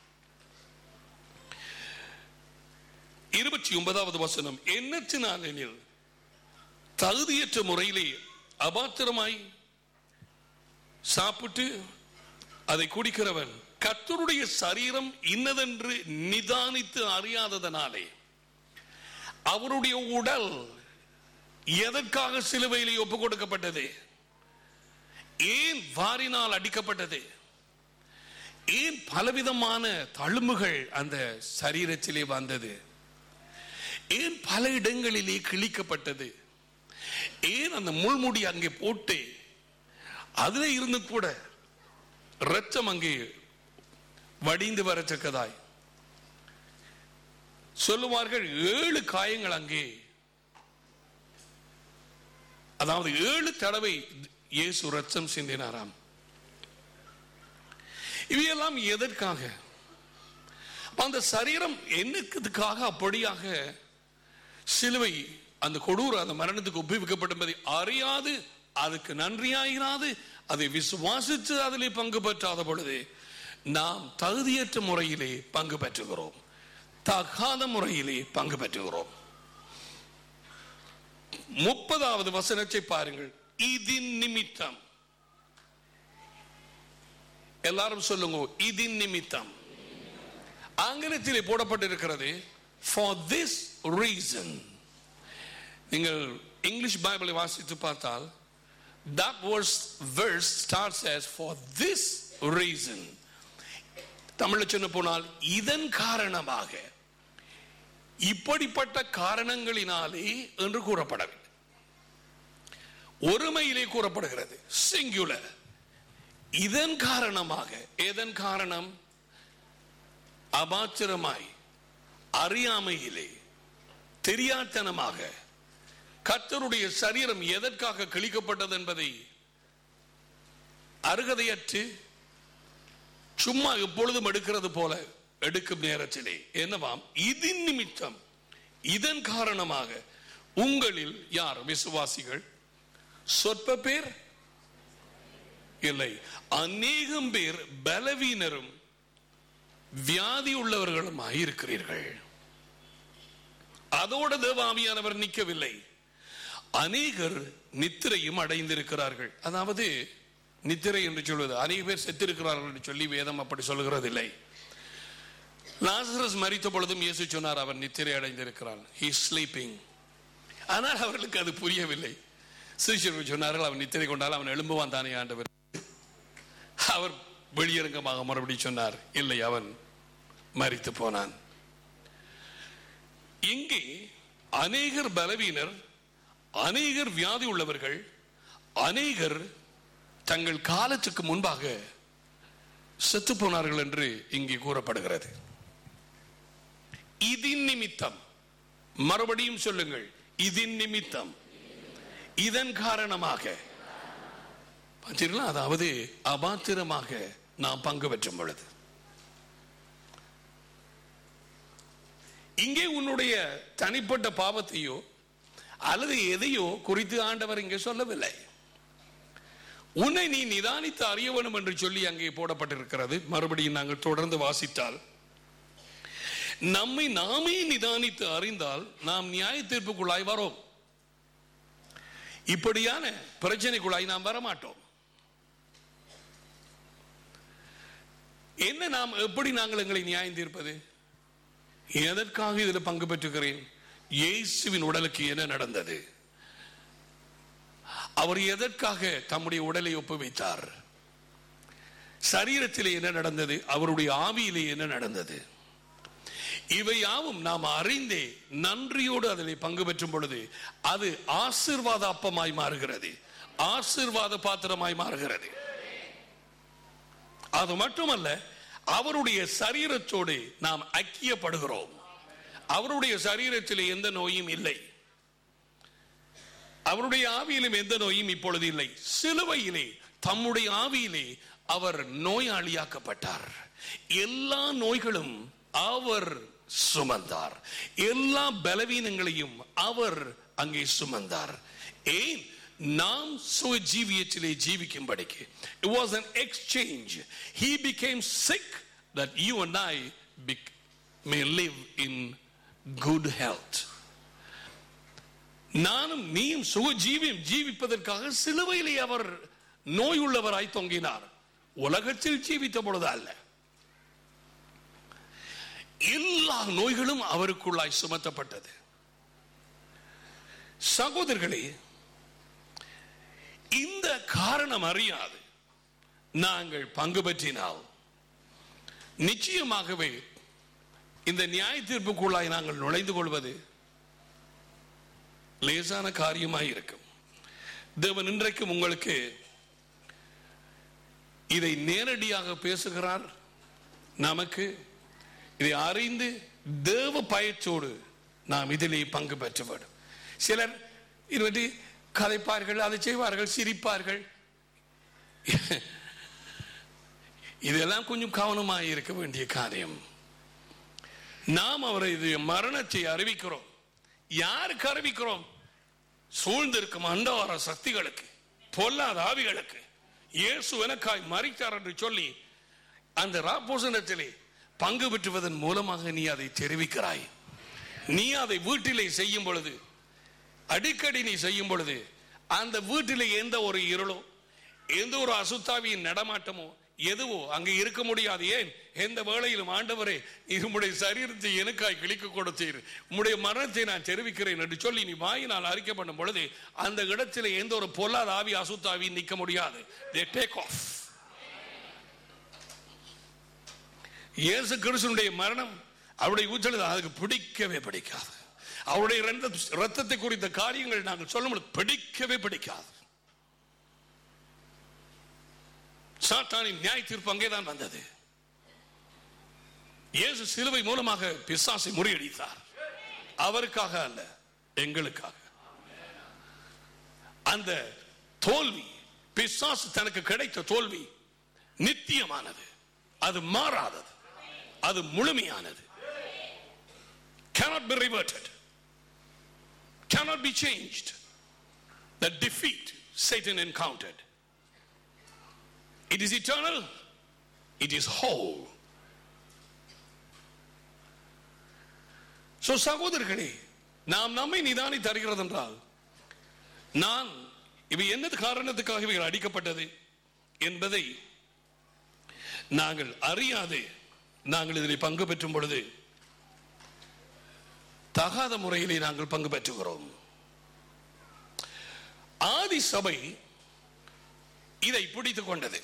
இருபத்தி ஒன்பதாவது வசனம் எண்ணத்தினாலெனில் தகுதியற்ற முறையிலே அபாத்திரமாய் சாப்பிட்டு அதை குடிக்கிறவன் கர்த்தருடைய சரீரம் இன்னதென்று நிதானித்து அறியாததனாலே அவருடைய உடல் எதற்காக சிலுவையிலே ஒப்பு கொடுக்கப்பட்டது ஏன் வாரினால் அடிக்கப்பட்டது ஏன் பலவிதமான தழும்புகள் அந்த சரீரத்திலே வந்தது ஏன் பல இடங்களிலே கிழிக்கப்பட்டது ஏன் அந்த முள்முடி அங்கே போட்டு அதுல இருந்து கூட ரத்தம் அங்கே வடிந்து வரத்தக்கதாய் சொல்லுவார்கள் ஏழு காயங்கள் அங்கே அதாவது ஏழு தடவை இயேசு ரத்தம் சிந்தினாராம் இவையெல்லாம் எதற்காக அந்த சரீரம் என்னதுக்காக அப்படியாக சிலுவை அந்த கொடூர அந்த மரணத்துக்கு ஒப்புவிக்கப்பட்டதை அறியாது அதுக்கு நன்றியாயிராது அதை விசுவாசித்து அதிலே பங்கு பெற்றாத பொழுது நாம் தகுதியற்ற முறையிலே பங்கு பெற்றுகிறோம் தகாத முறையிலே பங்கு பெற்றுகிறோம் முப்பதாவது வசனத்தை பாருங்கள் இதின் நிமித்தம் எல்லாரும் சொல்லுங்க இதின் நிமித்தம் ஆங்கிலத்திலே போடப்பட்டிருக்கிறது ஃபார் திஸ் ரீசன் நீங்கள் இங்கிலீஷ் பைபிளை வாசித்து பார்த்தால் that verse verse starts as for this reason தமிழ்ல சொன்ன போனால் இதன் காரணமாக இப்படிப்பட்ட காரணங்களினாலே என்று கூறப்படவில்லை ஒருமையிலே கூறப்படுகிறது சிங்குலர் இதன் காரணமாக எதன் காரணம் அபாத்திரமாய் அறியாமையிலே தெரியாத்தனமாக கர்த்தருடைய சரீரம் எதற்காக கிழிக்கப்பட்டது என்பதை அருகதையற்று சும்மா எப்பொழுதும் எடுக்கிறது போல எடுக்கும் நேரத்திலே என்னவாம் இதன் நிமித்தம் இதன் காரணமாக உங்களில் யார் விசுவாசிகள் சொற்ப பேர் இல்லை அநேகம் பேர் பலவீனரும் வியாதி உள்ளவர்களும் இருக்கிறீர்கள் அதோட தேவாமியானவர் நிற்கவில்லை அநேகர் நித்திரையும் அடைந்திருக்கிறார்கள் அதாவது நித்திரை என்று சொல்வது அநேக பேர் செத்திருக்கிறார்கள் என்று சொல்லி வேதம் அப்படி சொல்கிறதில்லை லாசரஸ் மரித்த பொழுதும் இயேசு சொன்னார் அவர் நித்திரை அடைந்திருக்கிறான் ஹி ஸ்லீப்பிங் ஆனால் அவர்களுக்கு அது புரியவில்லை சீஷர்கள் சொன்னார்கள் அவன் நித்திரை கொண்டால் அவன் எழும்புவான் தானே ஆண்டவர் அவர் வெளியரங்கமாக மறுபடி சொன்னார் இல்லை அவன் மரித்து போனான் இங்கே அநேகர் பலவீனர் அநேகர் வியாதி உள்ளவர்கள் அநேகர் தங்கள் காலத்துக்கு முன்பாக செத்து போனார்கள் என்று இங்கே கூறப்படுகிறது இதன் நிமித்தம் மறுபடியும் சொல்லுங்கள் இதன் நிமித்தம் இதன் காரணமாக பார்த்தீர்களா அதாவது அபாத்திரமாக நாம் பங்கு பெற்றும் பொழுது இங்கே உன்னுடைய தனிப்பட்ட பாவத்தையோ அல்லது எதையோ குறித்து ஆண்டவர் இங்கே சொல்லவில்லை உன்னை நீ நிதானித்து அறிய வேண்டும் என்று சொல்லி அங்கே போடப்பட்டிருக்கிறது மறுபடியும் நாங்கள் தொடர்ந்து வாசித்தால் நம்மை நாமே நிதானித்து அறிந்தால் நாம் நியாய தீர்ப்புக்குள்ளாய் வரோம் இப்படியான பிரச்சனைக்குள்ளாய் நாம் வரமாட்டோம் என்ன நாம் எப்படி நாங்கள் எங்களை நியாயம் தீர்ப்பது எதற்காக இதில் பங்கு பெற்றுகிறேன் இயேசுவின் உடலுக்கு என்ன நடந்தது அவர் எதற்காக தம்முடைய உடலை ஒப்புவித்தார் சரீரத்திலே என்ன நடந்தது அவருடைய ஆவியிலே என்ன நடந்தது இவை யாவும் நாம் அறிந்தே நன்றியோடு அதில் பங்கு பெற்றும் பொழுது அது ஆசிர்வாத அப்பமாய் மாறுகிறது ஆசிர்வாத பாத்திரமாய் மாறுகிறது அது மட்டுமல்ல அவருடைய சரீரத்தோடு நாம் ஐக்கியப்படுகிறோம் அவருடைய சரீரத்திலே எந்த நோயும் இல்லை அவருடைய ஆவியிலும் எந்த நோயும் இப்பொழுது இல்லை சிலுவையிலே தம்முடைய ஆவியிலே அவர் நோயாளியாக்கப்பட்டார் எல்லா நோய்களும் அவர் சுமந்தார் எல்லா பலவீனங்களையும் அவர் அங்கே சுமந்தார் ஏன் நாம் சுஜீவியத்திலே ஜீவிக்கும்படிக்கு it was an exchange he became sick that you and i bec- may live in good health நானும் நீயும் சுகஜீவியம் ஜீவிப்பதற்காக சிலுவையிலே அவர் நோயுள்ளவராய் தொங்கினார் உலகத்தில் ஜீவித்த பொழுது அல்ல எல்லா நோய்களும் அவருக்குள்ளாய் சுமத்தப்பட்டது சகோதரர்களே இந்த காரணம் அறியாது நாங்கள் பங்கு பற்றினால் நிச்சயமாகவே இந்த நியாய தீர்ப்புக்குள்ளாய் நாங்கள் நுழைந்து கொள்வது லேசான காரியமாய் இருக்கும் தேவன் இன்றைக்கும் உங்களுக்கு இதை நேரடியாக பேசுகிறார் நமக்கு இதை அறிந்து தேவ பயத்தோடு நாம் இதிலே பங்கு பெற்ற வேண்டும் சிலர் இது பற்றி கதைப்பார்கள் அதை செய்வார்கள் சிரிப்பார்கள் இதெல்லாம் கொஞ்சம் கவனமாக இருக்க வேண்டிய காரியம் நாம் அவரை இது மரணத்தை அறிவிக்கிறோம் யாருக்கு அறிவிக்கிறோம் சூழ்ந்திருக்கும் அண்டவார சக்திகளுக்கு பொல்லாத ஆவிகளுக்கு இயேசு எனக்காய் மறித்தார் என்று சொல்லி அந்த ராப்போசனத்திலே பங்கு பெற்றுவதன் மூலமாக நீ அதை தெரிவிக்கிறாய் நீ அதை வீட்டிலே செய்யும் பொழுது அடிக்கடி நீ செய்யும் பொழுது அந்த வீட்டிலே எந்த ஒரு இருளோ எந்த ஒரு அசுத்தாவியின் நடமாட்டமோ எதுவோ அங்கே இருக்க முடியாது ஏன் எந்த வேளையிலும் ஆண்டவரே இது உம்முடைய சரீரத்தை எனக்காய் கிழிக்க கொடுத்தீர் உம்முடைய மரணத்தை நான் தெரிவிக்கிறேன் என்று சொல்லி நீ வாயினால் அறிக்கை பண்ணும் பொழுது அந்த இடத்துல எந்த ஒரு பொல்லாத ஆவி அசுத்தாவி நிற்க முடியாது they take off இயேசு கிறிஸ்துனுடைய மரணம் அவருடைய ஊற்றல் அதுக்கு பிடிக்கவே பிடிக்காது அவருடைய இரத்த ரத்தத்தை குறித்த காரியங்கள் நாங்கள் சொல்லும் பிடிக்கவே பிடிக்காது சாத்தானின் நியாய தீர்ப்பு அங்கேதான் வந்தது இயேசு சிலுவை மூலமாக பிசாசை முறியடித்தார் அவருக்காக அல்ல எங்களுக்காக அந்த தோல்வி பிசாசு தனக்கு கிடைத்த தோல்வி நித்தியமானது அது மாறாதது அது முழுமையானது cannot be reverted cannot be changed the defeat satan encountered it is eternal it is whole so சகோதரர்களே நாம் நம்மை நிதானி தருகிறது என்றால் நான் இவை என்னது காரணத்துக்காக இவைகள் அடிக்கப்பட்டது என்பதை நாங்கள் அறியாது நாங்கள் இதில் பங்கு பெற்றும் பொழுது தகாத முறையிலே நாங்கள் பங்கு பெற்றுகிறோம் ஆதி சபை இதை பிடித்துக் கொண்டது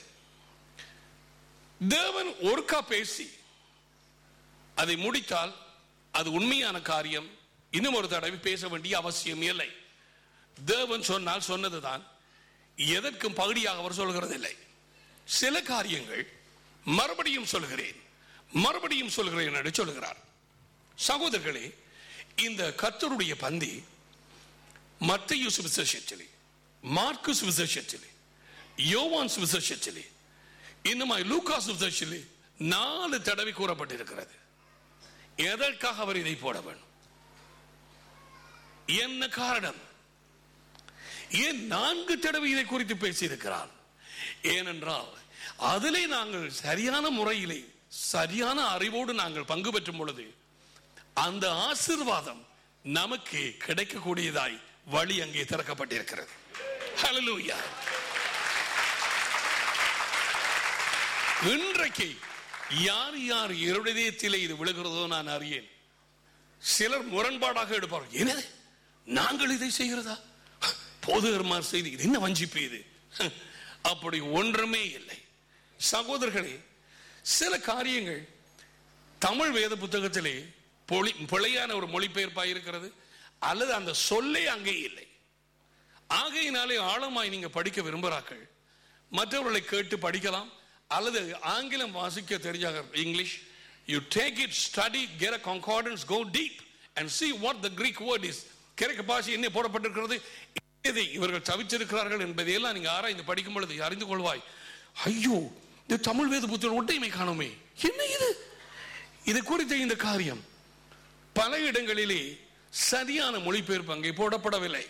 தேவன் ஒருக்கா பேசி அதை முடித்தால் அது உண்மையான காரியம் இன்னும் ஒரு தடவை பேச வேண்டிய அவசியம் இல்லை தேவன் சொன்னால் சொன்னதுதான் எதற்கும் பகுதியாக அவர் சொல்கிறதில்லை சில காரியங்கள் மறுபடியும் சொல்கிறேன் மறுபடியும் சொல்கிறேன் என்று சொல்கிறார் சகோதரர்களே இந்த கர்த்தருடைய பந்தி மத்திய சுவிசேஷத்திலே மார்க்கு சுவிசேஷத்திலே யோவான் சுவிசேஷத்திலே இன்னுமாய் லூக்கா சுவிசேஷத்திலே நாலு தடவை கூறப்பட்டிருக்கிறது எதற்காக அவர் இதை போட வேண்டும் என்ன காரணம் ஏன் நான்கு தடவை இதை குறித்து பேசியிருக்கிறார் ஏனென்றால் அதிலே நாங்கள் சரியான முறையிலே சரியான அறிவோடு நாங்கள் பங்கு பெற்றும் பொழுது அந்த ஆசிர்வாதம் நமக்கு கிடைக்கக்கூடியதாய் வழி அங்கே திறக்கப்பட்டிருக்கிறது ஹalleluya இன்றைக்கு யார் யார் இருதயத்திலே இது விழுகிறதோ நான் அறியேன் சிலர் முரண்பாடாக எடுப்பார்கள் என்னது நாங்கள் இதை செய்கிறதா போதுகரமார் செய்தி இது என்ன வஞ்சிப்பு இது அப்படி ஒன்றுமே இல்லை சகோதரர்களே சில காரியங்கள் தமிழ் வேத புத்தகத்திலே பொலி பிழையான ஒரு மொழிபெயர்ப்பாக இருக்கிறது அல்லது அந்த சொல்லே அங்கே இல்லை ஆகையினாலே ஆழமாய் நீங்க படிக்க விரும்புகிறார்கள் மற்றவர்களை கேட்டு படிக்கலாம் அல்லது ஆங்கிலம் வாசிக்க தெரிஞ்சாக English you take it study get a concordance go deep and see what the greek word is கிரேக்க பாஷை என்ன போடப்பட்டிருக்கிறது இதை இவர்கள் தவிச்சிருக்கிறார்கள் என்பதையெல்லாம் நீங்க ஆராய்ந்து படிக்கும் பொழுது அறிந்து கொள்வாய் ஐயோ இந்த தமிழ் வேத புத்தகம் ஒட்டைமை காணுமே என்ன இது இது குறித்த இந்த காரியம் பல இடங்களிலே சரியான மொழிபெயர்ப்பு அங்கே போடப்படவில்லை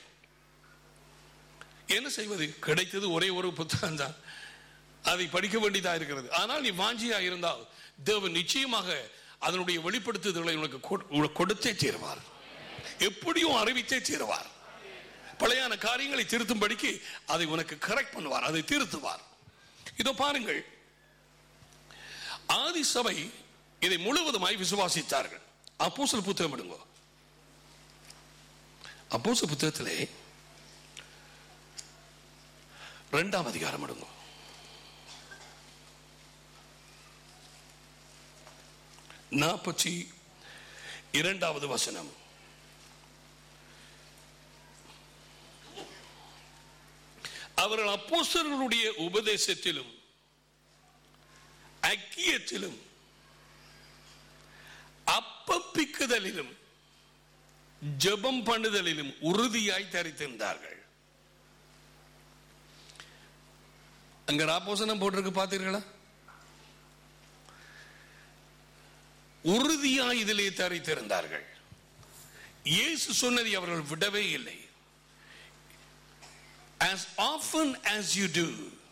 என்ன செய்வது கிடைத்தது ஒரே ஒரு புத்தகம் தான் அதை படிக்க வேண்டியதா இருக்கிறது ஆனால் நீ வாஞ்சியா இருந்தால் தேவன் நிச்சயமாக அதனுடைய வெளிப்படுத்துதலை உனக்கு கொடு- உனக்கு கொடுத்தே தீருவார் எப்படியும் அறிவித்தே தீருவார் பழையான காரியங்களை திருத்தும்படிக்கு அதை உனக்கு கரெக்ட் பண்ணுவார் அதை திருத்துவார் இதோ பாருங்கள் ஆதி சபை இதை முழுவதுமாய் விசுவாசித்தார்கள் அப்போஸ்தலர் புத்தகம் எடுங்க அப்போஸ்தலர் புத்தகத்திலே இரண்டாம் அதிகாரம் எடுங்க நாற்பத்தி இரண்டாவது வசனம் அவர்கள் அப்போஸ்தலர்களுடைய உபதேசத்திலும் ஐக்கியத்திலும் அப்பப்பிக்குதலிலும் ஜெபம் பண்ணுதலிலும் உறுதியாய் தரித்திருந்தார்கள் அங்க ராப்போசனம் போட்டிருக்கு பார்த்தீர்களா உறுதியாய் இதிலே தரித்திருந்தார்கள் இயேசு சொன்னதை அவர்கள் விடவே இல்லை as often as you do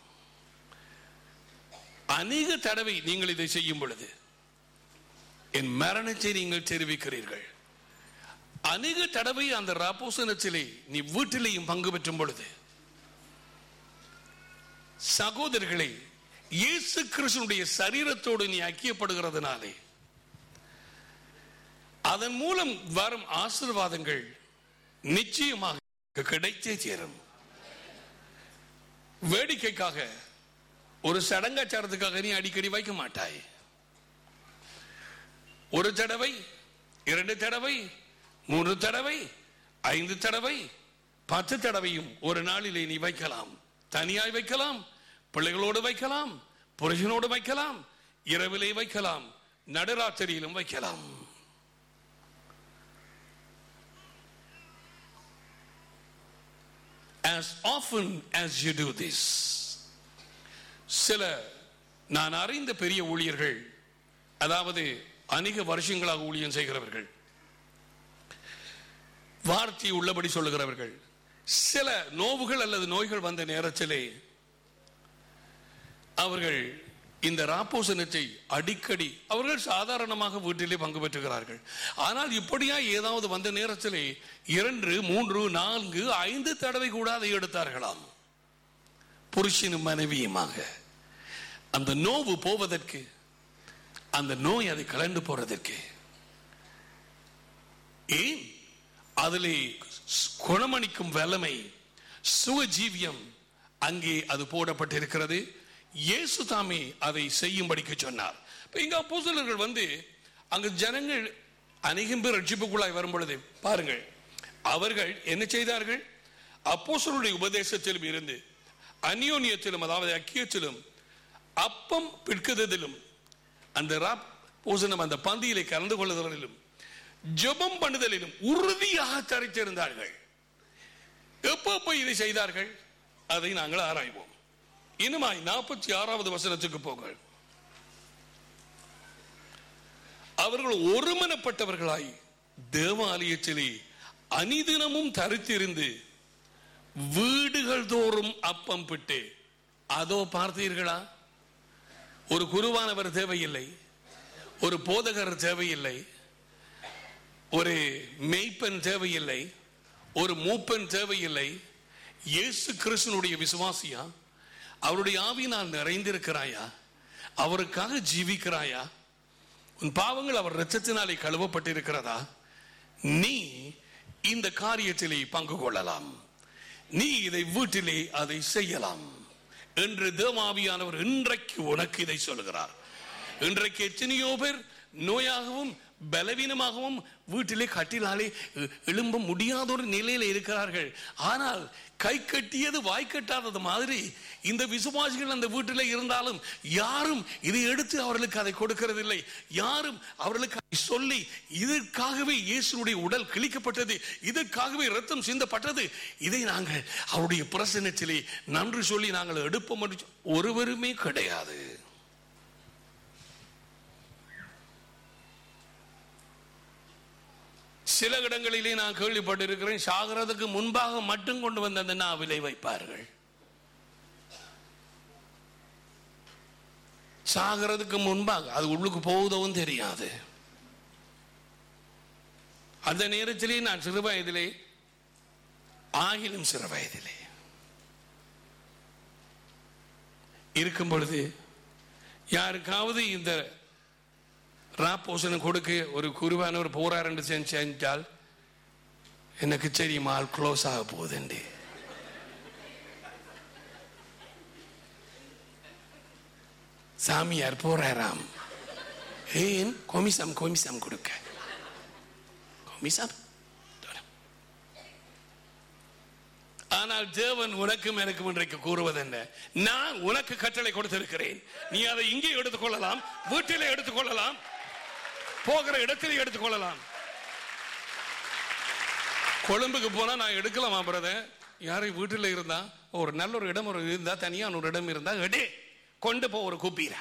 அநேக தடவை நீங்கள் இதை செய்யும் பொழுது என் மரணத்தை நீங்கள் தெரிவிக்கிறீர்கள் அநேக தடவை அந்த ராப்போசனத்திலே நீ வீட்டிலேயும் பங்கு பெற்றும் பொழுது சகோதரர்களே இயேசு கிறிஸ்துனுடைய சரீரத்தோடு நீ ஐக்கியப்படுகிறதுனாலே அதன் மூலம் வரும் ஆசீர்வாதங்கள் நிச்சயமாக கிடைத்தே சேரும் வேடிக்கைக்காக ஒரு சடங்காச்சாரத்துக்காக நீ அடிக்கடி வைக்க மாட்டாய் ஒரு தடவை இரண்டு தடவை மூன்று தடவை ஐந்து தடவை பத்து தடவையும் ஒரு நாளிலே நீ வைக்கலாம் தனியாய் வைக்கலாம் பிள்ளைகளோடு வைக்கலாம் புருஷனோடு வைக்கலாம் இரவிலே வைக்கலாம் நடுராத்திரியிலும் வைக்கலாம் as often as you do this சில நான் அறிந்த பெரிய ஊழியர்கள் அதாவது அநேக வருஷங்களாக ஊழியம் செய்கிறவர்கள் வார்த்தை உள்ளபடி சொல்லுகிறவர்கள் சில நோவுகள் அல்லது நோய்கள் வந்த நேரத்திலே அவர்கள் இந்த ராப்போசனத்தை அடிக்கடி அவர்கள் சாதாரணமாக வீட்டிலே பங்கு பெற்றுகிறார்கள் ஆனால் இப்படியா ஏதாவது வந்த நேரத்திலே இரண்டு மூன்று நான்கு ஐந்து தடவை கூட அதை எடுத்தார்களாம் புருஷனும் மனைவியுமாக அந்த நோவு போவதற்கு அந்த நோய் அதை கலந்து போறதற்கு ஏன் அதிலே குணமணிக்கும் வல்லமை சுகஜீவியம் அங்கே அது போடப்பட்டிருக்கிறது இயேசு தாமே அதை செய்யும்படிக்கு சொன்னார் இப்ப இங்க அப்போஸ்தலர்கள் வந்து அங்கு ஜனங்கள் அநேகம் பேர் ரட்சிப்புக்குள்ளாய் வரும் பொழுது பாருங்கள் அவர்கள் என்ன செய்தார்கள் அப்போஸ்தலருடைய உபதேசத்திலும் இருந்து அந்யோன்யத்திலும் அதாவது ஐக்கியத்திலும் அப்பம் பிற்குதலிலும் அந்த ராப் பூசணம் அந்த பந்தியிலே கலந்து கொள்ளுதலிலும் ஜெபம் பண்ணுதலிலும் உறுதியாக தரித்திருந்தார்கள் எப்போ போய் இதை செய்தார்கள் அதை நாங்கள் ஆராய்வோம் இனிமாய் நாற்பத்தி ஆறாவது வசனத்துக்கு போங்கள் அவர்கள் ஒருமனப்பட்டவர்களாய் தேவாலயத்திலே அனிதினமும் தரித்திருந்து வீடுகள் தோறும் அப்பம் பிட்டு அதோ பார்த்தீர்களா ஒரு குருவானவர் தேவையில்லை ஒரு போதகர் தேவையில்லை ஒரு மெய்ப்பன் தேவையில்லை ஒரு மூப்பன் தேவையில்லை இயேசு கிறிஸ்தனுடைய விசுவாசியா அவருடைய ஆவியினால் நிறைந்திருக்கிறாயா அவருக்காக ஜீவிக்கிறாயா உன் பாவங்கள் அவர் இரத்தத்தினாலே கழுவப்பட்டிருக்கிறதா நீ இந்த காரியத்திலே பங்கு கொள்ளலாம் நீ இதை வீட்டிலே அதை செய்யலாம் என்று தேவாவியானவர் இன்றைக்கு உனக்கு இதை சொல்லுகிறார் இன்றைக்கு எத்தனையோ பேர் நோயாகவும் பலவீனமாகவும் வீட்டிலே கட்டிலாலே எ- எழும்ப முடியாத ஒரு நிலையில இருக்கிறார்கள் ஆனால் கை கட்டியது வாய் கட்டாதது மாதிரி இந்த விசுவாசிகள் அந்த வீட்டிலே இருந்தாலும் யாரும் இதை எடுத்து அவர்களுக்கு அதை கொடுக்கிறதில்லை யாரும் அவர்களுக்கு அதை சொல்லி இதற்காகவே இயேசுடைய உடல் கிழிக்கப்பட்டது இதற்காகவே ரத்தம் சிந்தப்பட்டது இதை நாங்கள் அவருடைய பிரசன்னத்திலே நன்றி சொல்லி நாங்கள் எடுப்போம் என்று சொ- ஒருவருமே கிடையாது சில இடங்களிலே நான் கேள்விப்பட்டிருக்கிறேன் சாகிறதுக்கு முன்பாக மட்டும் கொண்டு வந்து அந்த நாவிலை வைப்பார்கள் சாகிறதுக்கு முன்பாக அது உள்ளுக்கு போகுதவும் தெரியாது அந்த நேரத்திலே நான் சிறு வயதிலே ஆகிலும் சிறு வயதிலே இருக்கும் பொழுது யாருக்காவது இந்த ராப்போசனை கொடுக்க ஒரு குருவானவர் போறார் என்று செஞ்சால் எனக்கு தெரியுமா ஆள் க்ளோஸ் ஆக போகுதுண்டு சாமியார் போறாராம் ஏன் கொமிசம் கொமிசம் கொடுக்க கொமிசம் ஆனால் தேவன் உனக்கும் எனக்கும் இன்றைக்கு கூறுவது என்ன நான் உனக்கு கட்டளை கொடுத்திருக்கிறேன் நீ அதை இங்கே எடுத்துக்கொள்ளலாம் வீட்டிலே எடுத்துக்கொள்ளலாம் போகிற இடத்திலே எடுத்துக்கொள்ளலாம் கொழும்புக்கு போனா நான் எடுக்கலாமா பிரதர் யாரும் வீட்டில் இருந்தா ஒரு நல்ல ஒரு இடம் ஒரு இருந்தா தனியான ஒரு இடம் இருந்தா எடு கொண்டு போ ஒரு குப்பீர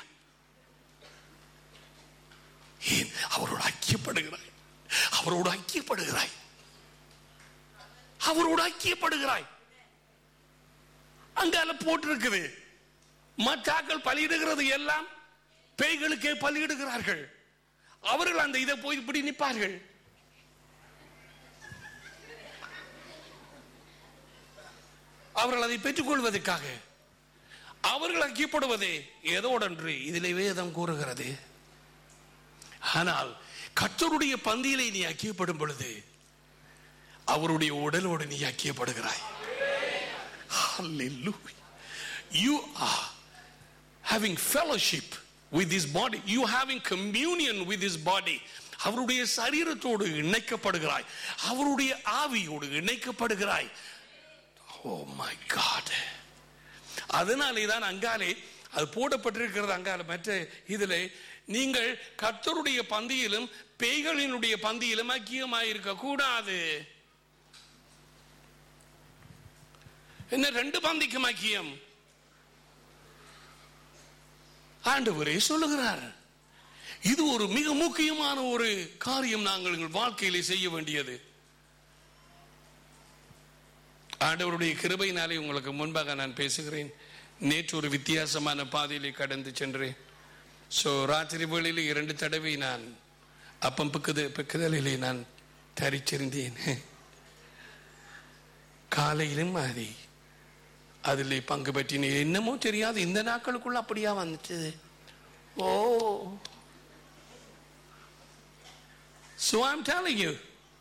ஏன் அவரோடு ஐக்கியப்படுகிறாய் அவரோடு ஐக்கியப்படுகிறாய் அவரோடு ஐக்கியப்படுகிறாய் அங்கால போட்டிருக்குது மற்றாக்கள் பலியிடுகிறது எல்லாம் பேய்களுக்கே பலியிடுகிறார்கள் அவர்கள் அந்த இதை போய் இப்படி நிற்பார்கள் அவர்கள் அதை பெற்றுக்கொள்வதற்காக அவர்கள் ஐக்கியப்படுவதே ஏதோடன்று இதிலே வேதம் கூறுகிறது ஆனால் கர்த்தருடைய பந்தியிலே நீ ஐக்கியப்படும் பொழுது அவருடைய உடலோடு நீ ஐக்கியப்படுகிறாய் Hallelujah. You are having fellowship with his body. You having communion with his body. அவருடைய சரீரத்தோடு இணைக்கப்படுகிறாய் அவருடைய ஆவியோடு இணைக்கப்படுகிறாய் ஓ மை காட் அதனாலே தான் அங்காலே அது போடப்பட்டிருக்கிறது அங்கால மற்ற இதில் நீங்கள் கர்த்தருடைய பந்தியிலும் பேய்களினுடைய பந்தியிலும் ஐக்கியமாயிருக்க கூடாது என்ன ரெண்டு பந்திக்கும் ஐக்கியம் ஆண்டவரே சொல்லுகிறார் இது ஒரு மிக முக்கியமான ஒரு காரியம் நாங்கள் எங்கள் வாழ்க்கையிலே செய்ய வேண்டியது ஆண்டவருடைய கிருபையினாலே உங்களுக்கு முன்பாக நான் பேசுகிறேன் நேற்று ஒரு வித்தியாசமான பாதையிலே கடந்து சென்றேன் ஸோ ராத்திரி வேளையில் இரண்டு தடவை நான் அப்பம் பிக்குது பிக்குதலிலே நான் தரிச்சிருந்தேன் காலையிலும் அதை அதில் பங்கு பெற்றினேன் என்னமோ தெரியாது இந்த நாட்களுக்குள்ள அப்படியா வந்துச்சு ஓ So I'm telling you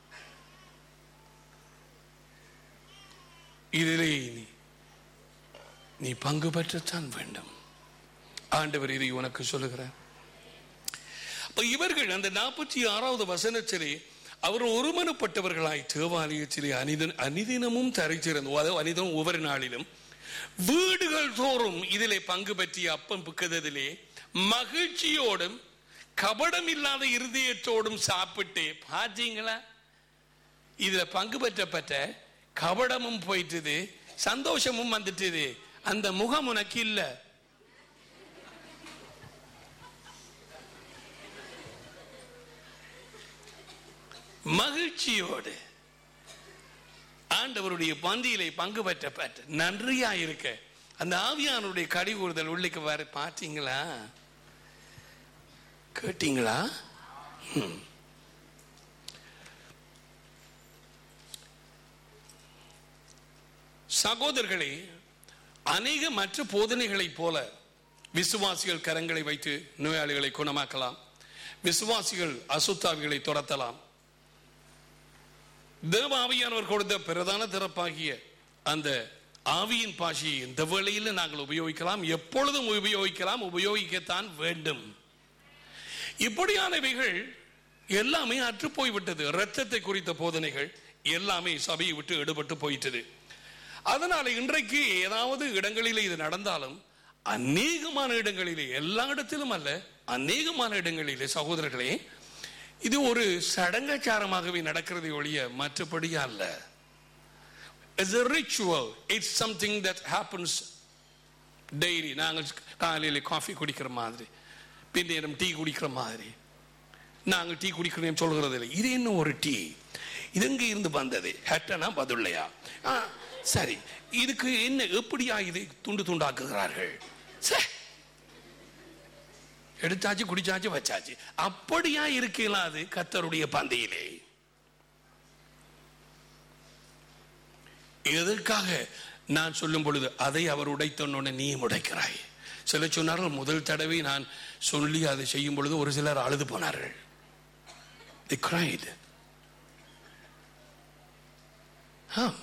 இதிலே நீ நீ பங்கு பெற்றத்தான் வேண்டும் ஆண்டவர் இதை உனக்கு சொல்லுகிறார் அப்ப இவர்கள் அந்த நாற்பத்தி ஆறாவது வசனத்திலே அவர் ஒருமனப்பட்டவர்களாய் தேவாலயத்திலே அனிதன் அனிதினமும் தரிச்சிருந்தோம் அதாவது அனிதனும் ஒவ்வொரு நாளிலும் வீடுகள் தோறும் இதிலே பங்கு பற்றிய அப்பம் புக்கதிலே மகிழ்ச்சியோடும் கபடம் இல்லாத இருதயத்தோடும் சாப்பிட்டு பார்த்தீங்களா இதுல பங்கு பெற்றப்பட்ட கபடமும் போயிட்டுது சந்தோஷமும் வந்துட்டுது அந்த முகம் உனக்கு இல்லை மகிழ்ச்சியோடு ஆண்டவருடைய பந்தியிலே பங்கு பெற்றப்பட்ட நன்றியா இருக்க அந்த ஆவியானுடைய கடி கூறுதல் உள்ளுக்கு வர பார்த்தீங்களா கேட்டீங்களா ம். சகோதரர்களே அநேக மற்ற போதனைகளைப் போல விசுவாசிகள் கரங்களை வைத்து நோயாளிகளை குணமாக்கலாம் விசுவாசிகள் அசுத்தாவிகளை துரத்தலாம் தேவ ஆவியானவர் கொடுத்த பிரதான திறப்பாகிய அந்த ஆவியின் பாஷையை இந்த வேளையில் நாங்கள் உபயோகிக்கலாம் எப்பொழுதும் உபயோகிக்கலாம் உபயோகிக்கத்தான் வேண்டும் இப்படியானவைகள் எல்லாமே அற்று போய்விட்டது இரத்தத்தை குறித்த போதனைகள் எல்லாமே சபையை விட்டு எடுபட்டு போயிட்டது அதனால இன்றைக்கு ஏதாவது இடங்களிலே இது நடந்தாலும் அநேகமான இடங்களிலே எல்லா இடத்திலும் அல்ல அநேகமான இடங்களிலே சகோதரர்களே இது ஒரு சடங்காச்சாரமாகவே நடக்கிறதை ஒழிய மற்றபடி அல்ல it's a ritual it's something that happens daily நாங்கள் காலையில் காஃபி குடிக்கிற மாதிரி பின்னேரம் டீ குடிக்கிற மாதிரி நாங்கள் டீ குடிக்கிறேன் சொல்கிறது இல்லை இது என்ன ஒரு டீ இது எங்க இருந்து வந்தது ஹெட்டனா பதுள்ளையா ஆ, சரி இதுக்கு என்ன எப்படியா இதை துண்டு துண்டாக்குகிறார்கள் ச்சே. எடுத்தாச்சு குடிச்சாச்சு வச்சாச்சு அப்படியா இருக்கலாம் அது கத்தருடைய பந்தையிலே எதற்காக நான் சொல்லும் பொழுது அதை அவர் உடைத்தோன்னு நீயும் உடைக்கிறாய் சில சொன்னார்கள் முதல் தடவை நான் சொல்லி அதை செய்யும் பொழுது ஒரு சிலர் அழுது போனார்கள் They cried. ஆம்.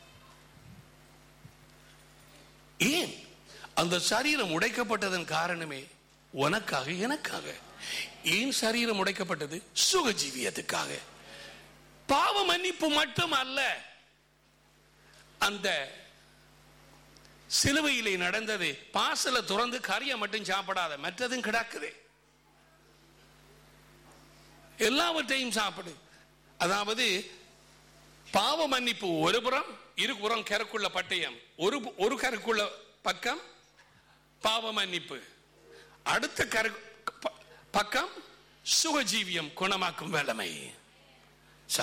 ஏன் அந்த சரீரம் உடைக்கப்பட்டதன் காரணமே உனக்காக எனக்காக ஏன் சரீரம் உடைக்கப்பட்டது சுகஜீவியத்துக்காக பாவ மன்னிப்பு மட்டும் அல்ல அந்த சிலுவையிலே நடந்தது பாசல துறந்து கறியை மட்டும் சாப்பிடாத மற்றதும் கிடக்குது எல்லாவற்றையும் சாப்பிடு அதாவது பாவ மன்னிப்பு ஒரு புறம் இருபுறம் கருக்குள்ள பட்டயம் ஒரு ஒரு கருக்குள்ள பக்கம் பாவ மன்னிப்பு அடுத்த கரு ப- பக்கம் சுகஜீவியம் குணமாக்கும் வல்லமை சா.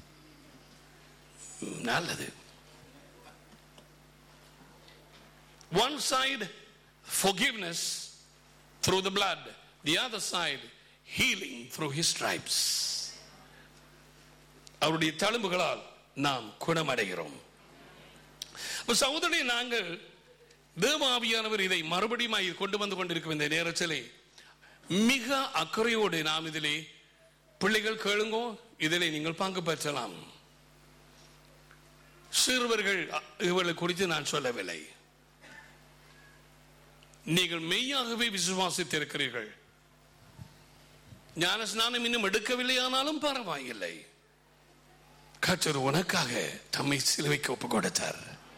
நல்லது one side forgiveness through the blood the other side healing through his stripes அவருடைய தழும்புகளால் நாம் குணமடைகிறோம் அப்ப சகோதரி நாங்கள் தேவாவியானவர் இதை மறுபடியும் கொண்டு வந்து கொண்டிருக்கும் இந்த நேரத்திலே மிக அக்கறையோடு நாம் இதிலே பிள்ளைகள் கேளுங்கோ இதிலே நீங்கள் பங்கு பெற்றலாம் சிறுவர்கள் அ- இவர்களை குறித்து நான் சொல்லவில்லை நீங்கள் மெய்யாகவே விசுவாசித்திருக்கிறீர்கள் ஞான ஸ்நானம் இன்னும் எடுக்கவில்லையானாலும் பரவாயில்லை கர்த்தர் உனக்காக தம்மை சிலுவைக்கு ஒப்பு கொடுத்தார்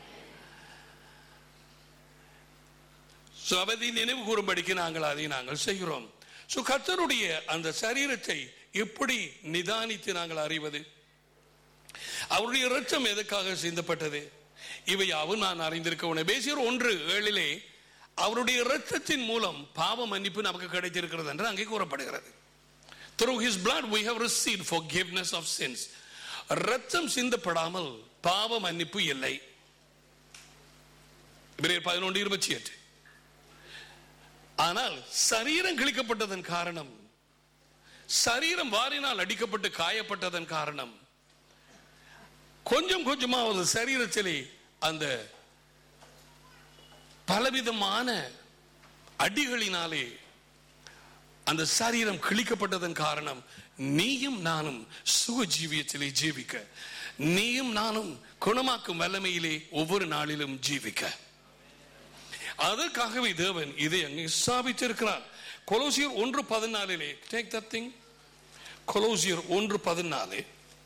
So, அவதை நினைவு கூறும்படிக்கு நாங்கள் அதை நாங்கள் செய்கிறோம் So, கர்த்தருடைய அந்த சரீரத்தை எப்படி நிதானித்து நாங்கள் அறிவது அவருடைய இரத்தம் எதுக்காக சிந்தப்பட்டது இவை யாவும் நான் அறிந்திருக்க உடனே பேசியர் ஒன்று ஏழிலே அவருடைய இரத்தத்தின் மூலம் பாவ மன்னிப்பு நமக்கு கிடைத்திருக்கிறது என்று அங்கே கூறப்படுகிறது through his blood we have received forgiveness of sins இரத்தம் சிந்தப்படாமல் பாவ மன்னிப்பு இல்லை இபிரேயர் பதினொன்று இருபத்தி எட்டு ஆனால் சரீரம் கிழிக்கப்பட்டதன் காரணம் சரீரம் வாரினால் அடிக்கப்பட்டு காயப்பட்டதன் காரணம் கொஞ்சம் கொஞ்சமாவது சரீரத்திலே அந்த பலவிதமான அடிகளினாலே அந்த சரீரம் கிழிக்கப்பட்டதன் காரணம் நீயும் நானும் சுக ஜீவியத்திலே ஜீவிக்க நீயும் நானும் குணமாக்கும் வல்லமையிலே ஒவ்வொரு நாளிலும் ஜீவிக்க அதற்காகவே தேவன் இதை அங்கே ஸ்தாபித்திருக்கிறார் கொலோசியர் ஒன்று பதினாலிலே டேக் தட் திங் கொலோசியர் ஒன்று பதினாலு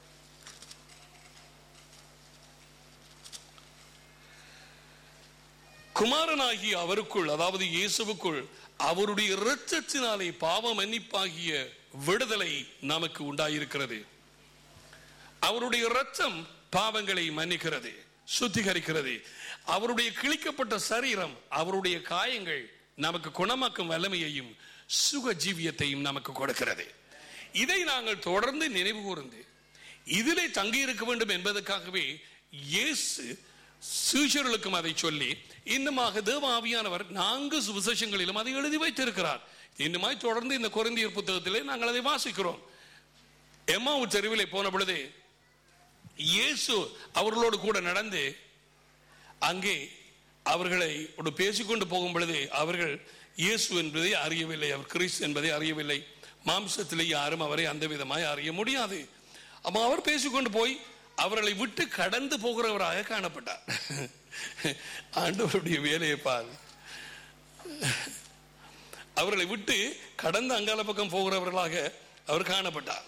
குமாரனாகிய அவருக்குள் அதாவது இயேசுவுக்குள் அவருடைய இரத்தத்தினாலே பாவ மன்னிப்பாகிய விடுதலை நமக்கு உண்டாயிருக்கிறது அவருடைய இரத்தம் பாவங்களை மன்னிக்கிறது சுத்திகரிக்கிறது அவருடைய கிழிக்கப்பட்ட சரீரம் அவருடைய காயங்கள் நமக்கு குணமாக்கும் வல்லமையையும் சுக ஜீவியத்தையும் நமக்கு கொடுக்கிறது இதை நாங்கள் தொடர்ந்து நினைவு கூர்ந்து இதிலே தங்கி இருக்க வேண்டும் என்பதற்காகவே இயேசு சீஷர்களுக்கும் அதை சொல்லி இன்னுமாக தேவ ஆவியானவர் நான்கு சுவிசேஷங்களிலும் அதை எழுதி வைத்திருக்கிறார் இன்னுமாய் தொடர்ந்து இந்த குறைந்தியர் புத்தகத்திலே நாங்கள் அதை வாசிக்கிறோம் எம்மாவு தெருவிலே போன பொழுது இயேசு அவர்களோடு கூட நடந்து அங்கே அவர்களை ஒரு பேசிக்கொண்டு போகும் பொழுது அவர்கள் இயேசு என்பதை அறியவில்லை அவர் கிறிஸ்து என்பதை அறியவில்லை மாம்சத்திலே யாரும் அவரை அந்த விதமாய் அறிய முடியாது அப்ப அவர் பேசிக்கொண்டு போய் அவர்களை விட்டு கடந்து போகிறவராக காணப்பட்டார் ஆண்டவருடைய வேலையை பார் அவர்களை விட்டு கடந்த அங்கால பக்கம் போகிறவர்களாக அவர் காணப்பட்டார்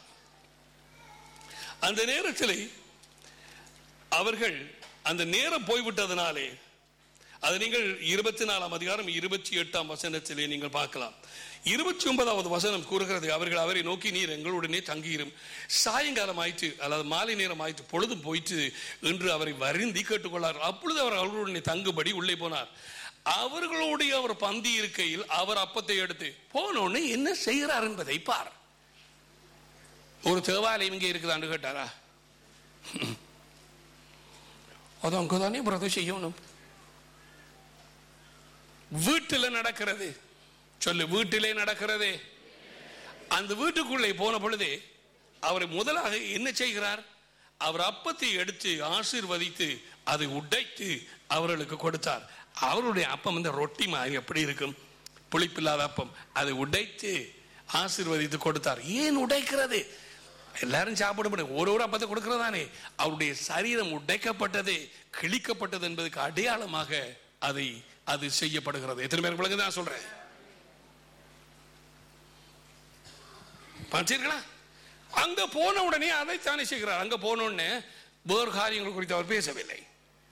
அந்த நேரத்தில் அவர்கள் அந்த நேரம் போய்விட்டதனாலே அது நீங்கள் இருபத்தி நாலாம் அதிகாரம் இருபத்தி எட்டாம் வசனத்திலே நீங்கள் பார்க்கலாம் இருபத்தி ஒன்பதாவது வசனம் கூறுகிறது அவர்கள் அவரை நோக்கி நீர் எங்களுடனே தங்கியிரும் சாயங்காலம் ஆயிற்று அல்லது மாலை நேரம் ஆயிற்று பொழுது போயிற்று என்று அவரை வருந்தி கேட்டுக்கொள்ளார் அப்பொழுது அவர் அவர்களுடனே தங்குபடி உள்ளே போனார் அவர்களோடு அவர் பந்தி இருக்கையில் அவர் அப்பத்தை எடுத்து போனோன்னு என்ன செய்கிறார் என்பதை பார் ஒரு தேவாலயம் இங்கே இருக்குதான்னு கேட்டாரா அது அங்கதானே பிரதர் செய்யணும் வீட்டில் நடக்கிறது சொல்லு வீட்டிலே நடக்கிறது அந்த வீட்டுக்குள்ளே போன பொழுது அவர் முதலாக என்ன செய்கிறார் அவர் அப்பத்தை எடுத்து ஆசீர்வதித்து அதை உடைத்து அவர்களுக்கு கொடுத்தார் அவருடைய அப்பம் வந்து ரொட்டி மாதிரி எப்படி இருக்கும் புளிப்பில்லாத அப்பம் அதை உடைத்து ஆசீர்வதித்து கொடுத்தார் ஏன் உடைக்கிறது எல்லாரும் சாப்பிட முடியும் ஒரு ஒரு அப்பத்தை கொடுக்கிறதானே அவருடைய சரீரம் உடைக்கப்பட்டது கிழிக்கப்பட்டது என்பதற்கு அடையாளமாக அதை அது செய்யப்படுகிறது எத்தனை பேர் விளங்குது நான் சொல்றேன் பார்த்தீர்களா அங்க போன உடனே அதைத்தானே செய்கிறார் அங்க போன உடனே வேறு காரியங்கள் குறித்து அவர் பேசவில்லை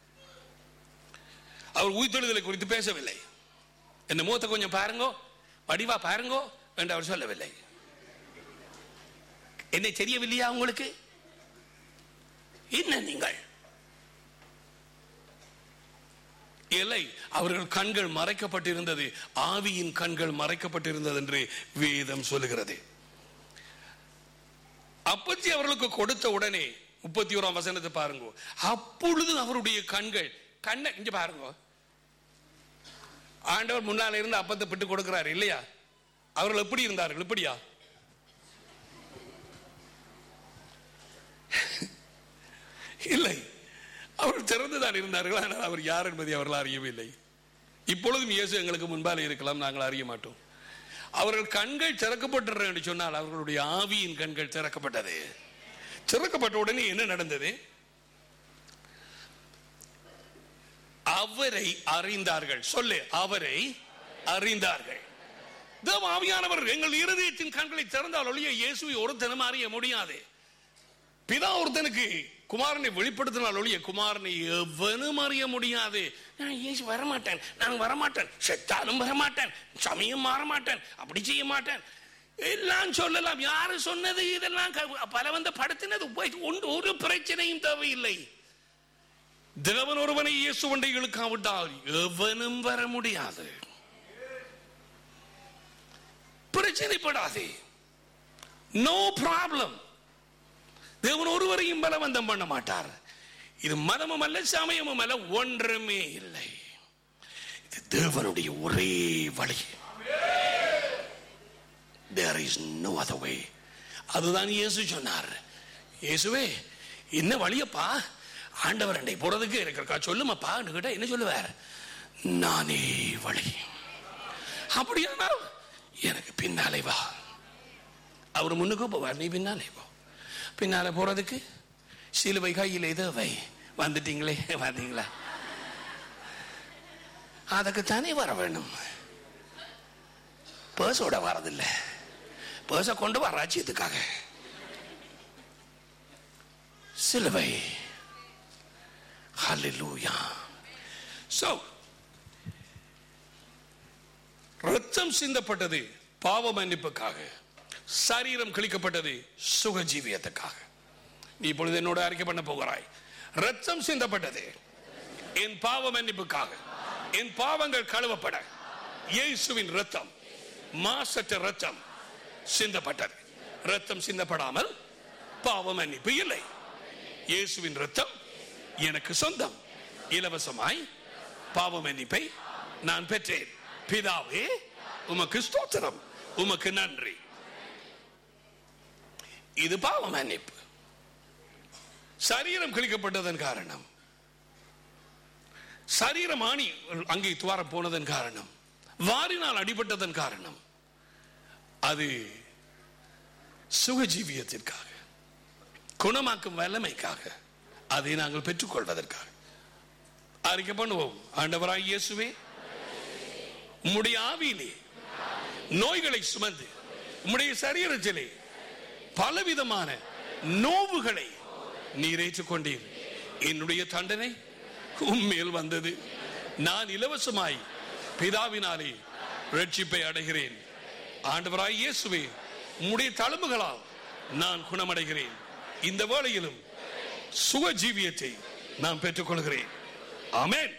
அவர் உயிர்த்தெழுதலை குறித்து பேசவில்லை என்ன மூத்த கொஞ்சம் பாருங்கோ வடிவா பாருங்கோ என்று அவர் சொல்லவில்லை என்னை தெரியவில்லையா உங்களுக்கு என்ன நீங்கள் இல்லை அவர்கள் கண்கள் மறைக்கப்பட்டிருந்தது ஆவியின் கண்கள் மறைக்கப்பட்டிருந்தது என்று வேதம் சொல்லுகிறது அப்பத்தி அவர்களுக்கு கொடுத்த உடனே முப்பத்தி ஓராம் வசனத்தை பாருங்க அப்பொழுது அவருடைய கண்கள் கண்ணை இங்க பாருங்க ஆண்டவர் முன்னால இருந்து அப்பத்தை பிட்டு கொடுக்கிறார் இல்லையா அவர்கள் எப்படி இருந்தார்கள் இப்படியா இல்லை அவர்கள் திறந்துதான் இருந்தார்கள் ஆனால் அவர் யார் என்பதை அவர்கள் அறியவில்லை இப்பொழுதும் இயேசு எங்களுக்கு முன்பால் இருக்கலாம் நாங்கள் அறிய மாட்டோம் அவர்கள் கண்கள் திறக்கப்பட்டு என்று சொன்னால் அவர்களுடைய ஆவியின் கண்கள் திறக்கப்பட்டது திறக்கப்பட்ட உடனே என்ன நடந்தது அவரை அறிந்தார்கள் சொல்லு அவரை அறிந்தார்கள் தேவ ஆவியானவர் எங்கள் இருதயத்தின் கண்களை திறந்தால் ஒழிய இயேசுவை ஒருத்தனும் அறிய முடியாது பிதா ஒருத்தனுக்கு குமாரனை வெளிப்படுத்தினால் ஒழிய குமாரனை எவனும் அறிய முடியாது நான் இயேசு வரமாட்டேன் நான் வரமாட்டேன் செத்தாலும் வரமாட்டேன் சமயம் மாற மாட்டேன் அப்படி செய்ய மாட்டேன் எல்லாம் சொல்லலாம் யாரு சொன்னது இதெல்லாம் க- பலவந்த படுத்தினது போய் ஒன்று ஒரு பிரச்சனையும் தேவையில்லை தேவன் ஒருவனை இயேசு ஒன்றை இழுக்காவிட்டால் எவனும் வர முடியாது பிரச்சனைப்படாதே நோ ப்ராப்ளம் தேவன் ஒருவரையும் பலவந்தம் பண்ண மாட்டார் இது மதமும் அல்ல சமயமும் அல்ல ஒன்றுமே இல்லை இது தேவனுடைய ஒரே வழி there is no other way அதுதான் இயேசு சொன்னார் இயேசுவே என்ன வழியப்பா ஆண்டவர் அண்டை போறதுக்கு இருக்கிறக்கா சொல்லுமாப்பா கேட்டா என்ன சொல்லுவார் நானே வழி அப்படியானால் எனக்கு பின்னாலே வா அவர் முன்னுக்கு போவார் நீ பின்னாலே போ பின்னால போறதுக்கு சிலுவை கையில் ஏதோ வை வந்துட்டீங்களே வந்தீங்களா அதுக்கு தானே வர வேணும் பேர்ஸோட வரதில்லை பேர்ஸை கொண்டு வர ராஜ்யத்துக்காக சிலுவை ஹalleluya so ரத்தம் சிந்தப்பட்டது பாவ மன்னிப்புக்காக சரீரம் கிழிக்கப்பட்டது சுகஜீவியத்துக்காக நீ இப்பொழுது என்னோட அறிக்கை பண்ண போகிறாய் ரத்தம் சிந்தப்பட்டது என் பாவ மன்னிப்புக்காக என் பாவங்கள் கழுவப்பட இயேசுவின் ரத்தம் மாசற்ற ரத்தம் சிந்தப்பட்டது ரத்தம் சிந்தப்படாமல் பாவ மன்னிப்பு இல்லை இயேசுவின் ரத்தம் எனக்கு சொந்தம் இலவசமாய் பாவ மன்னிப்பை நான் பெற்றேன் பிதாவே உமக்கு ஸ்தோத்திரம் உமக்கு நன்றி இது பாவ மன்னிப்பு சரீரம் கிழிக்கப்பட்டதன் காரணம் சரீரம் ஆணி அங்கே துவாரம் போனதன் காரணம் வாரினால் அடிபட்டதன் காரணம் அது சுகஜீவியத்திற்காக குணமாக்கும் வல்லமைக்காக அதை நாங்கள் பெற்றுக்கொள்வதற்காக அறிக்கை பண்ணுவோம் ஆண்டவராய் இயேசுவே உம்முடைய ஆவியிலே நோய்களை சுமந்து உம்முடைய சரீரத்திலே பலவிதமான நோவுகளை நீர் ஏற்றுக்கொண்டீர் என்னுடைய தண்டனை உம்மேல் வந்தது நான் இலவசமாய் பிதாவினாலே ரட்சிப்பை அடைகிறேன் ஆண்டவராய் இயேசுவே உம்முடைய தழும்புகளால் நான் குணமடைகிறேன் இந்த வேளையிலும் சுக ஜீவியத்தை நான் பெற்றுக்கொள்கிறேன் ஆமென்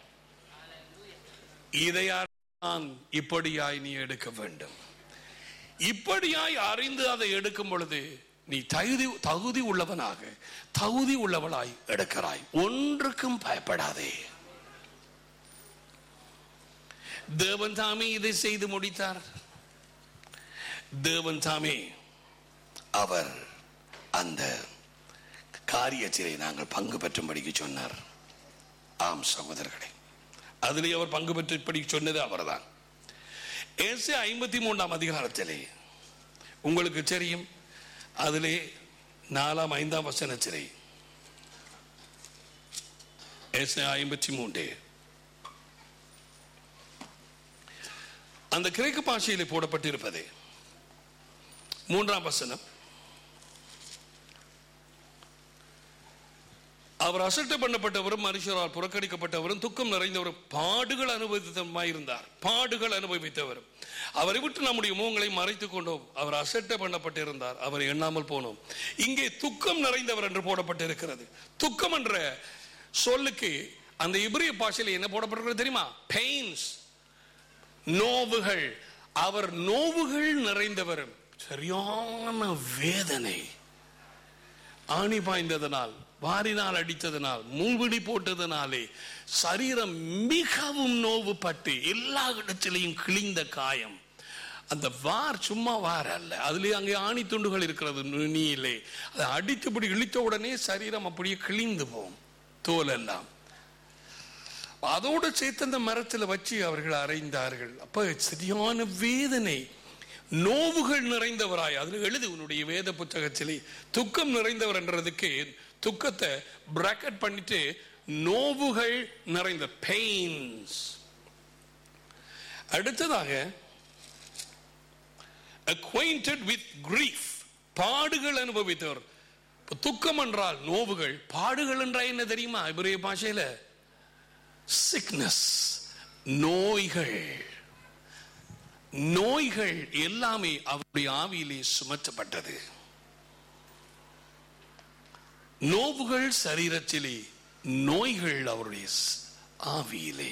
இதை நான் இப்படியாய் நீ எடுக்க வேண்டும் இப்படியாய் அறிந்து அதை எடுக்கும் பொழுது நீ தகுதி தகுதி உள்ளவனாக தகுதி உள்ளவளாய் எடுக்கிறாய் ஒன்றுக்கும் பயப்படாதே தேவன் தாமே இதை செய்து முடித்தார் தேவன் தாமே அவர் அந்த காரியத்திலே நாங்கள் பங்கு பெற்றும்படிக்கு சொன்னார் ஆம் சகோதரர்களே அதிலே அவர் பங்கு பெற்றும்படி சொன்னது அவர்தான் ஏசு ஐம்பத்தி மூன்றாம் அதிகாரத்திலே உங்களுக்கு தெரியும் அதிலே நாலாம் ஐந்தாம் வசனத்திலே ஏசு ஐம்பத்தி மூன்று அந்த கிரேக்க பாஷையிலே போடப்பட்டிருப்பது மூன்றாம் வசனம் அவர் அசட்டை பண்ணப்பட்டவரும் மனுஷரால் புறக்கணிக்கப்பட்டவரும் துக்கம் நிறைந்தவரும் பாடுகள் அனுபவித்தவருமாயிருந்தார் பாடுகள் அனுபவித்தவரும் அவரை விட்டு நம்முடைய முகங்களை மறைத்துக் கொண்டோம் அவர் அசட்டை பண்ணப்பட்டிருந்தார் அவரை எண்ணாமல் போனோம் இங்கே துக்கம் நிறைந்தவர் என்று போடப்பட்டிருக்கிறது துக்கம் என்ற சொல்லுக்கு அந்த இப்ரிய பாஷையில் என்ன போடப்பட்டிருக்கிறது தெரியுமா பெயின்ஸ் நோவுகள் அவர் நோவுகள் நிறைந்தவர் சரியான வேதனை ஆணி பாய்ந்ததனால் வாரினால் அடித்ததனால் மூழ்கிடி போட்டதனாலே சரீரம் மிகவும் நோவுபட்டு எல்லா இடத்திலையும் கிழிந்த காயம் அந்த வார் சும்மா வார் அல்ல அதுலயே அங்கே ஆணி துண்டுகள் இருக்கிறது நுனியிலே அதை அடித்துப்படி இழித்த உடனே சரீரம் அப்படியே கிழிந்து போகும் தோல் எல்லாம் அதோடு சேர்த்து அந்த மரத்தில் வச்சு அவர்கள் அறைந்தார்கள் அப்ப சரியான வேதனை நோவுகள் நிறைந்தவராய் அதில் எழுது உன்னுடைய வேத புத்தகத்திலே துக்கம் நிறைந்தவர் என்றதுக்கு துக்கத்தை பிராக்கெட் பண்ணிட்டு நோவுகள் நிறைந்த பெயின்ஸ் அடுத்ததாக acquainted with grief பாடுகள் அனுபவித்தவர் இப்ப துக்கம் என்றால் நோவுகள் பாடுகள் என்றால் என்ன தெரியுமா இவரைய பாஷையில சிக்னஸ் நோய்கள் நோய்கள் எல்லாமே அவருடைய ஆவியிலே சுமத்தப்பட்டது நோவுகள் சரீரத்திலே நோய்கள் அவருடைய ஸ்- ஆவியிலே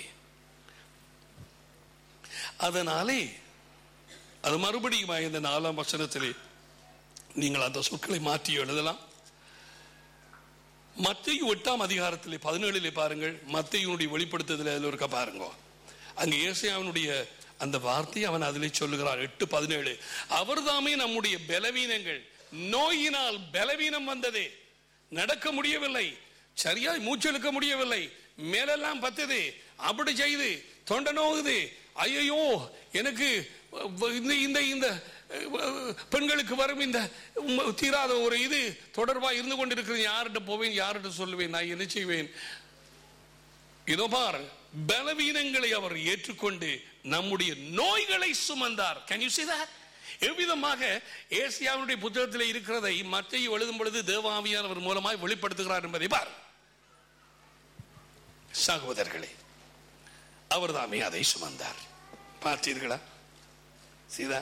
அதனாலே அது மறுபடியும் இந்த நாலாம் வசனத்திலே நீங்கள் அந்த சொற்களை மாற்றி எழுதலாம் மத்திய எட்டாம் அதிகாரத்திலே பதினேழிலே பாருங்கள் மத்தியனுடைய வெளிப்படுத்துதல் அதில் இருக்க பாருங்க அங்கே ஏசையாவினுடைய அந்த வார்த்தையை அவன் அதிலே சொல்லுகிறார் எட்டு பதினேழு அவர்தாமே நம்முடைய பலவீனங்கள் நோயினால் பலவீனம் வந்ததே நடக்க முடியவில்லை சரியாய் மூச்செடுக்க முடியவில்லை மேலெல்லாம் பத்துது அப்படி செய்து தொண்டை நோகுது ஐயோ எனக்கு இந்த இந்த இந்த அஹ், பெண்களுக்கு வரும் இந்த உம், தீராத ஒரு இது தொடர்பாக இருந்து கொண்டிருக்கிறது யார்கிட்ட போவேன் யார்கிட்ட சொல்லுவேன் நான் என்ன செய்வேன் இதோ பார் பலவீனங்களை அவர் ஏற்றுக்கொண்டு நம்முடைய நோய்களை சுமந்தார் கேன் யூ see that எவ்விதமாக ஏசியாவுடைய புத்தகத்தில் இருக்கிறதை மற்றையும் எழுதும் பொழுது தேவாவியானவர் மூலமாய் வெளிப்படுத்துகிறார் என்பதை பார் சகோதரர்களே அவர்தாமே அதை சுமந்தார் பார்த்தீர்களா சீதா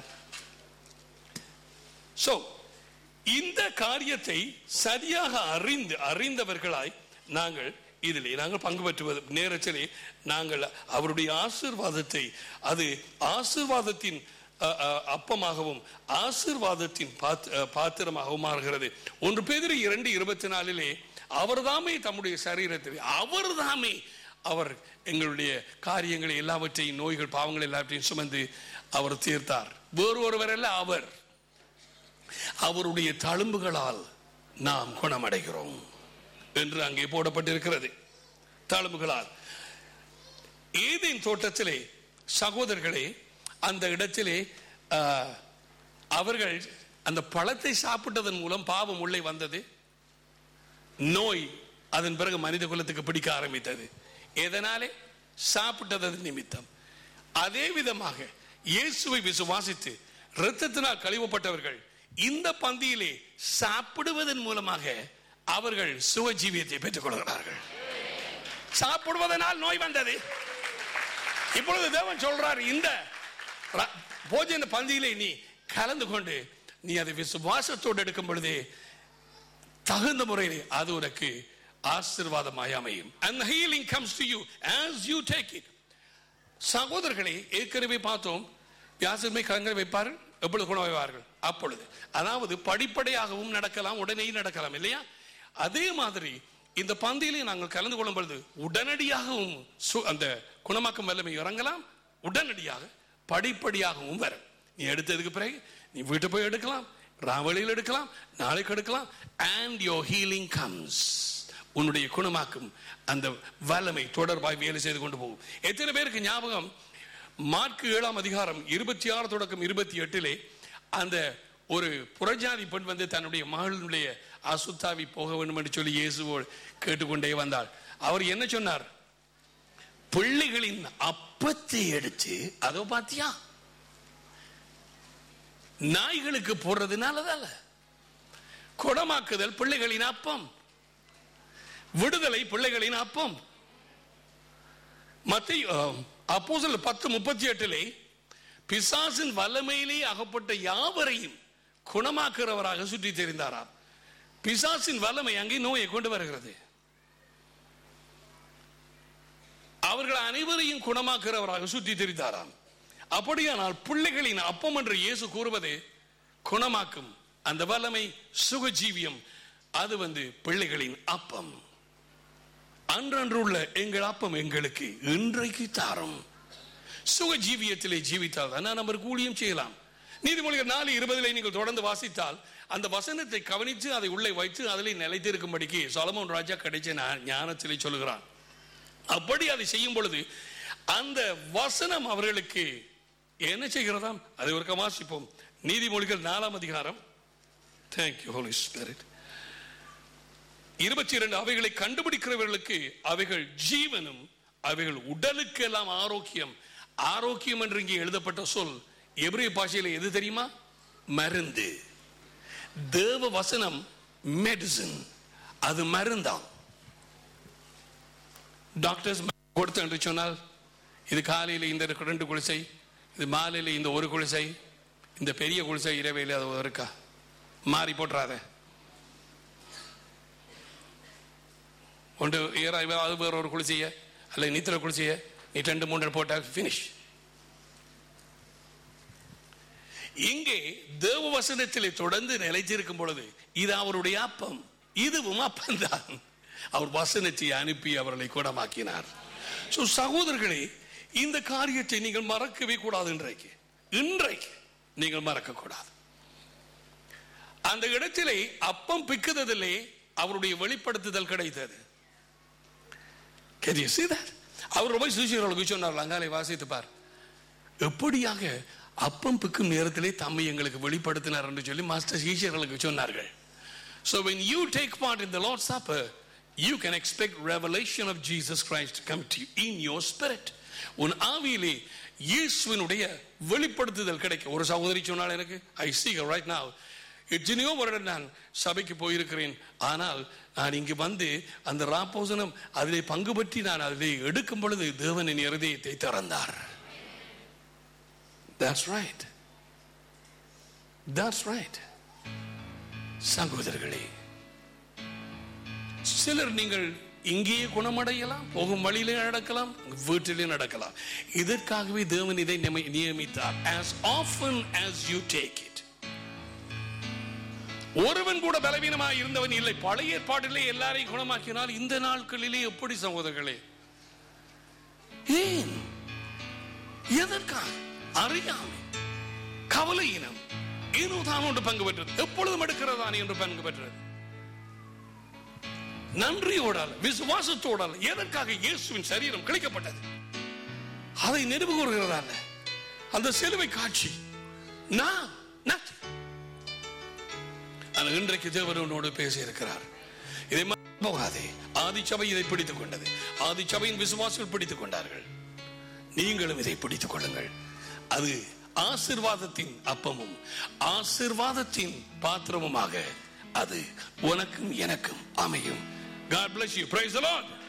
சோ இந்த காரியத்தை சரியாக அறிந்து அறிந்தவர்களாய் நாங்கள் இதிலே நாங்கள் பங்கு பெற்றுவது நேரத்திலே நாங்கள் அவருடைய ஆசீர்வாதத்தை அது ஆசீர்வாதத்தின் அ, அ, அப்பமாகவும் ஆசீர்வாதத்தின் பாத்- அ, பாத்திரமாகவும் மாறுகிறது ஒன்று பேதிரி இரண்டு இருபத்தி நாலிலே அவர்தாமே தம்முடைய சரீரத்தில் அவர்தாமே அவர் எங்களுடைய காரியங்களை எல்லாவற்றையும் நோய்கள் பாவங்கள் எல்லாவற்றையும் சுமந்து அவர் தீர்த்தார் வேறு ஒருவர் அல்ல அவர் அவருடைய தழும்புகளால் நாம் குணமடைகிறோம் என்று அங்கே போடப்பட்டிருக்கிறது தழும்புகளால் ஏதேன் தோட்டத்திலே சகோதரர்களே அந்த இடத்திலே ஆ, அவர்கள் அந்த பழத்தை சாப்பிட்டதன் மூலம் பாவம் உள்ளே வந்தது நோய் அதன் பிறகு மனித குலத்துக்கு பிடிக்க ஆரம்பித்தது எதனாலே சாப்பிட்டது நிமித்தம் அதே விதமாக இயேசுவை விசுவாசித்து இரத்தத்தினால் கழிவப்பட்டவர்கள் இந்த பந்தியிலே சாப்பிடுவதன் மூலமாக அவர்கள் சுகஜீவியத்தை பெற்றுக் கொள்கிறார்கள் சாப்பிடுவதனால் நோய் வந்தது இப்பொழுது தேவன் சொல்றார் இந்த ர- போஜன பந்தியிலே நீ கலந்து கொண்டு நீ அதை விசுவாசத்தோடு எடுக்கும் பொழுதே தகுந்த முறையிலே அது உனக்கு ஆசீர்வாதமாய் அமையும் and the healing comes to you as you take it சகோதரர்களே ஏற்கனவே பார்த்தோம் வியாசமே கரங்களை வைப்பார்கள் எப்பொழுது குணமாவார்கள் அப்பொழுது அதாவது படிப்படியாகவும் நடக்கலாம் உடனே நடக்கலாம் இல்லையா அதே மாதிரி இந்த பந்தியிலே நாங்கள் கலந்து கொள்ளும் பொழுது உடனடியாகவும் சு- அந்த குணமாக்கும் வல்லமை இறங்கலாம் உடனடியாக படிப்படியாகவும் வரும் நீ எடுத்ததுக்கு பிறகு நீ வீட்டு போய் எடுக்கலாம் ராவலியில் எடுக்கலாம் நாளைக்கு எடுக்கலாம் அண்ட் யோர் ஹீலிங் கம்ஸ் உன்னுடைய குணமாக்கும் அந்த வல்லமை தொடர்பாய் வேலை செய்து கொண்டு போகும் எத்தனை பேருக்கு ஞாபகம் மார்க்கு ஏழாம் அதிகாரம் இருபத்தி ஆறு தொடக்கம் இருபத்தி எட்டிலே அந்த ஒரு புறஜாதி பெண் வந்து தன்னுடைய மகளுடைய அசுத்தாவி போக வேண்டும் என்று சொல்லி இயேசுவோடு கேட்டுக்கொண்டே வந்தாள் அவர் என்ன சொன்னார் பிள்ளைகளின் அப்பத்தை எடுத்து அதோ பாத்தியா நாய்களுக்கு போடுறதுனாலதல்ல குடமாக்குதல் பிள்ளைகளின் அப்பம் விடுதலை பிள்ளைகளின் அப்பம் மத்திய அப்போஸ்தலர் பத்து முப்பத்தி எட்டிலே பிசாசின் வல்லமையிலே அகப்பட்ட யாவரையும் குணமாக்குறவராக சுற்றி தெரிந்தாராம் பிசாசின் வல்லமை அங்கே நோயை கொண்டு வருகிறது அவர்கள் அனைவரையும் குணமாக்குறவராக சுற்றி தெரிந்தாராம் அப்படியானால் பிள்ளைகளின் அப்பம் என்று இயேசு கூறுவது குணமாக்கும் அந்த வல்லமை சுகஜீவியம் அது வந்து பிள்ளைகளின் அப்பம் அன்றன்றுள்ள எங்கள் அப்பம் எங்களுக்கு இன்றைக்கு தாரும் சுகஜீவியத்திலே ஜீவித்தால் தான் நம்ம ஊழியம் செய்யலாம் நீதிமொழிகள் நாலு இருபதிலே நீங்கள் தொடர்ந்து வாசித்தால் அந்த வசனத்தை கவனித்து அதை உள்ளே வைத்து அதிலே நிலைத்திருக்கும்படிக்கு சொலமோன் ராஜா கிடைச்ச ஞா- ஞானத்திலே சொல்லுகிறான் அப்படி அதை செய்யும் பொழுது அந்த வசனம் அவர்களுக்கு என்ன செய்கிறதாம் அதை ஒரு வாசிப்போம் நீதிமொழிகள் நாலாம் அதிகாரம் தேங்க்யூ ஹோலி ஸ்பிரிட் இருபத்தி இரண்டு அவைகளை கண்டுபிடிக்கிறவர்களுக்கு அவைகள் ஜீவனும் அவைகள் உடலுக்கு எல்லாம் ஆரோக்கியம் ஆரோக்கியம் என்று இங்கே எழுதப்பட்ட சொல் எபிரேய பாஷையில் எது தெரியுமா மருந்து தேவ வசனம் மெடிசின் அது மருந்தாம் டாக்டர்ஸ் கொடுத்த என்று சொன்னால் இது காலையில் இந்த ரெண்டு குளிசை இது மாலையில் இந்த ஒரு குளிசை இந்த பெரிய குளிசை இரவையில் அது இருக்கா மாறி போட்டுறாத ஒன்று ஏற அது வேற ஒரு குளிசைய அல்ல நித்திர குளிசைய நீ ரெண்டு மூன்று போட்டால் ஃபினிஷ் இங்கே தேவ வசனத்திலே தொடர்ந்து நிலைத்திருக்கும் பொழுது இது அவருடைய அப்பம் இதுவும் அப்பம்தான் அவர் வசனத்தை அனுப்பி அவர்களை குணமாக்கினார் So, சகோதரர்களே இந்த காரியத்தை நீங்கள் மறக்கவே கூடாது இன்றைக்கு இன்றைக்கு நீங்கள் மறக்க கூடாது அந்த இடத்திலே அப்பம் பிக்குததிலே அவருடைய வெளிப்படுத்துதல் கிடைத்தது Can you see that? அவர் ரொம்ப சுசீரர்களுக்கு சொன்னார் அங்காலை வாசித்து பார் எப்படியாக அப்பம் பிக்கும் நேரத்திலே தம்மை எங்களுக்கு வெளிப்படுத்தினார் என்று சொல்லி மாஸ்டர் சீஷர்களுக்கு சொன்னார்கள் So when you take part in the Lord's Supper, you can expect revelation of Jesus Christ to come to you in your spirit. உன் ஆவியிலே இயேசுவினுடைய வெளிப்படுத்துதல் கிடைக்கும் ஒரு சகோதரி சொன்னால் எனக்கு ஐ see her right now எத்தனையோ வருடம் நான் சபைக்கு போயிருக்கிறேன் ஆனால் நான் இங்கு வந்து அந்த ராப்போசனம் அதிலே பங்கு பற்றி நான் அதிலே எடுக்கும் பொழுது தேவனின் இருதயத்தை திறந்தார் That's right. That's right. சகோதரர்களே சிலர் நீங்கள் இங்கேயே குணமடையலாம் போகும் வழியிலே நடக்கலாம் வீட்டிலே நடக்கலாம் இதற்காகவே தேவன் இதை நியமி- நியமித்தார் as often as you take it ஒருவன் கூட பலவீனமாக இருந்தவன் இல்லை பழைய ஏற்பாட்டிலே எல்லாரையும் குணமாக்கினால் இந்த நாட்களிலே எப்படி சகோதரர்களே ஏன் எதற்காக அறியாமை கவலையினம் ஏனோ தான் ஒன்று பங்கு பெற்றது எப்பொழுதும் எடுக்கிறதானே என்று பங்கு பெற்றது நன்றியோடால் விசுவாசத்தோடால் எதற்காக இயேசுவின் சரீரம் கிழிக்கப்பட்டது அதை நினைவு கூறுகிறதால அந்த சிலுவை காட்சி நான் nothing. ஆனால் இன்றைக்கு தேவன் உன்னோடு பேசி இருக்கிறார் இதை மறந்து போகாதே ஆதி சபை இதை பிடித்துக் கொண்டது ஆதி சபையின் விசுவாசிகள் பிடித்துக் கொண்டார்கள் நீங்களும் இதை பிடித்துக் கொள்ளுங்கள் அது ஆசிர்வாதத்தின் அப்பமும் ஆசிர்வாதத்தின் பாத்திரமுமாக அது உனக்கும் எனக்கும் அமையும் God bless you. Praise the Lord.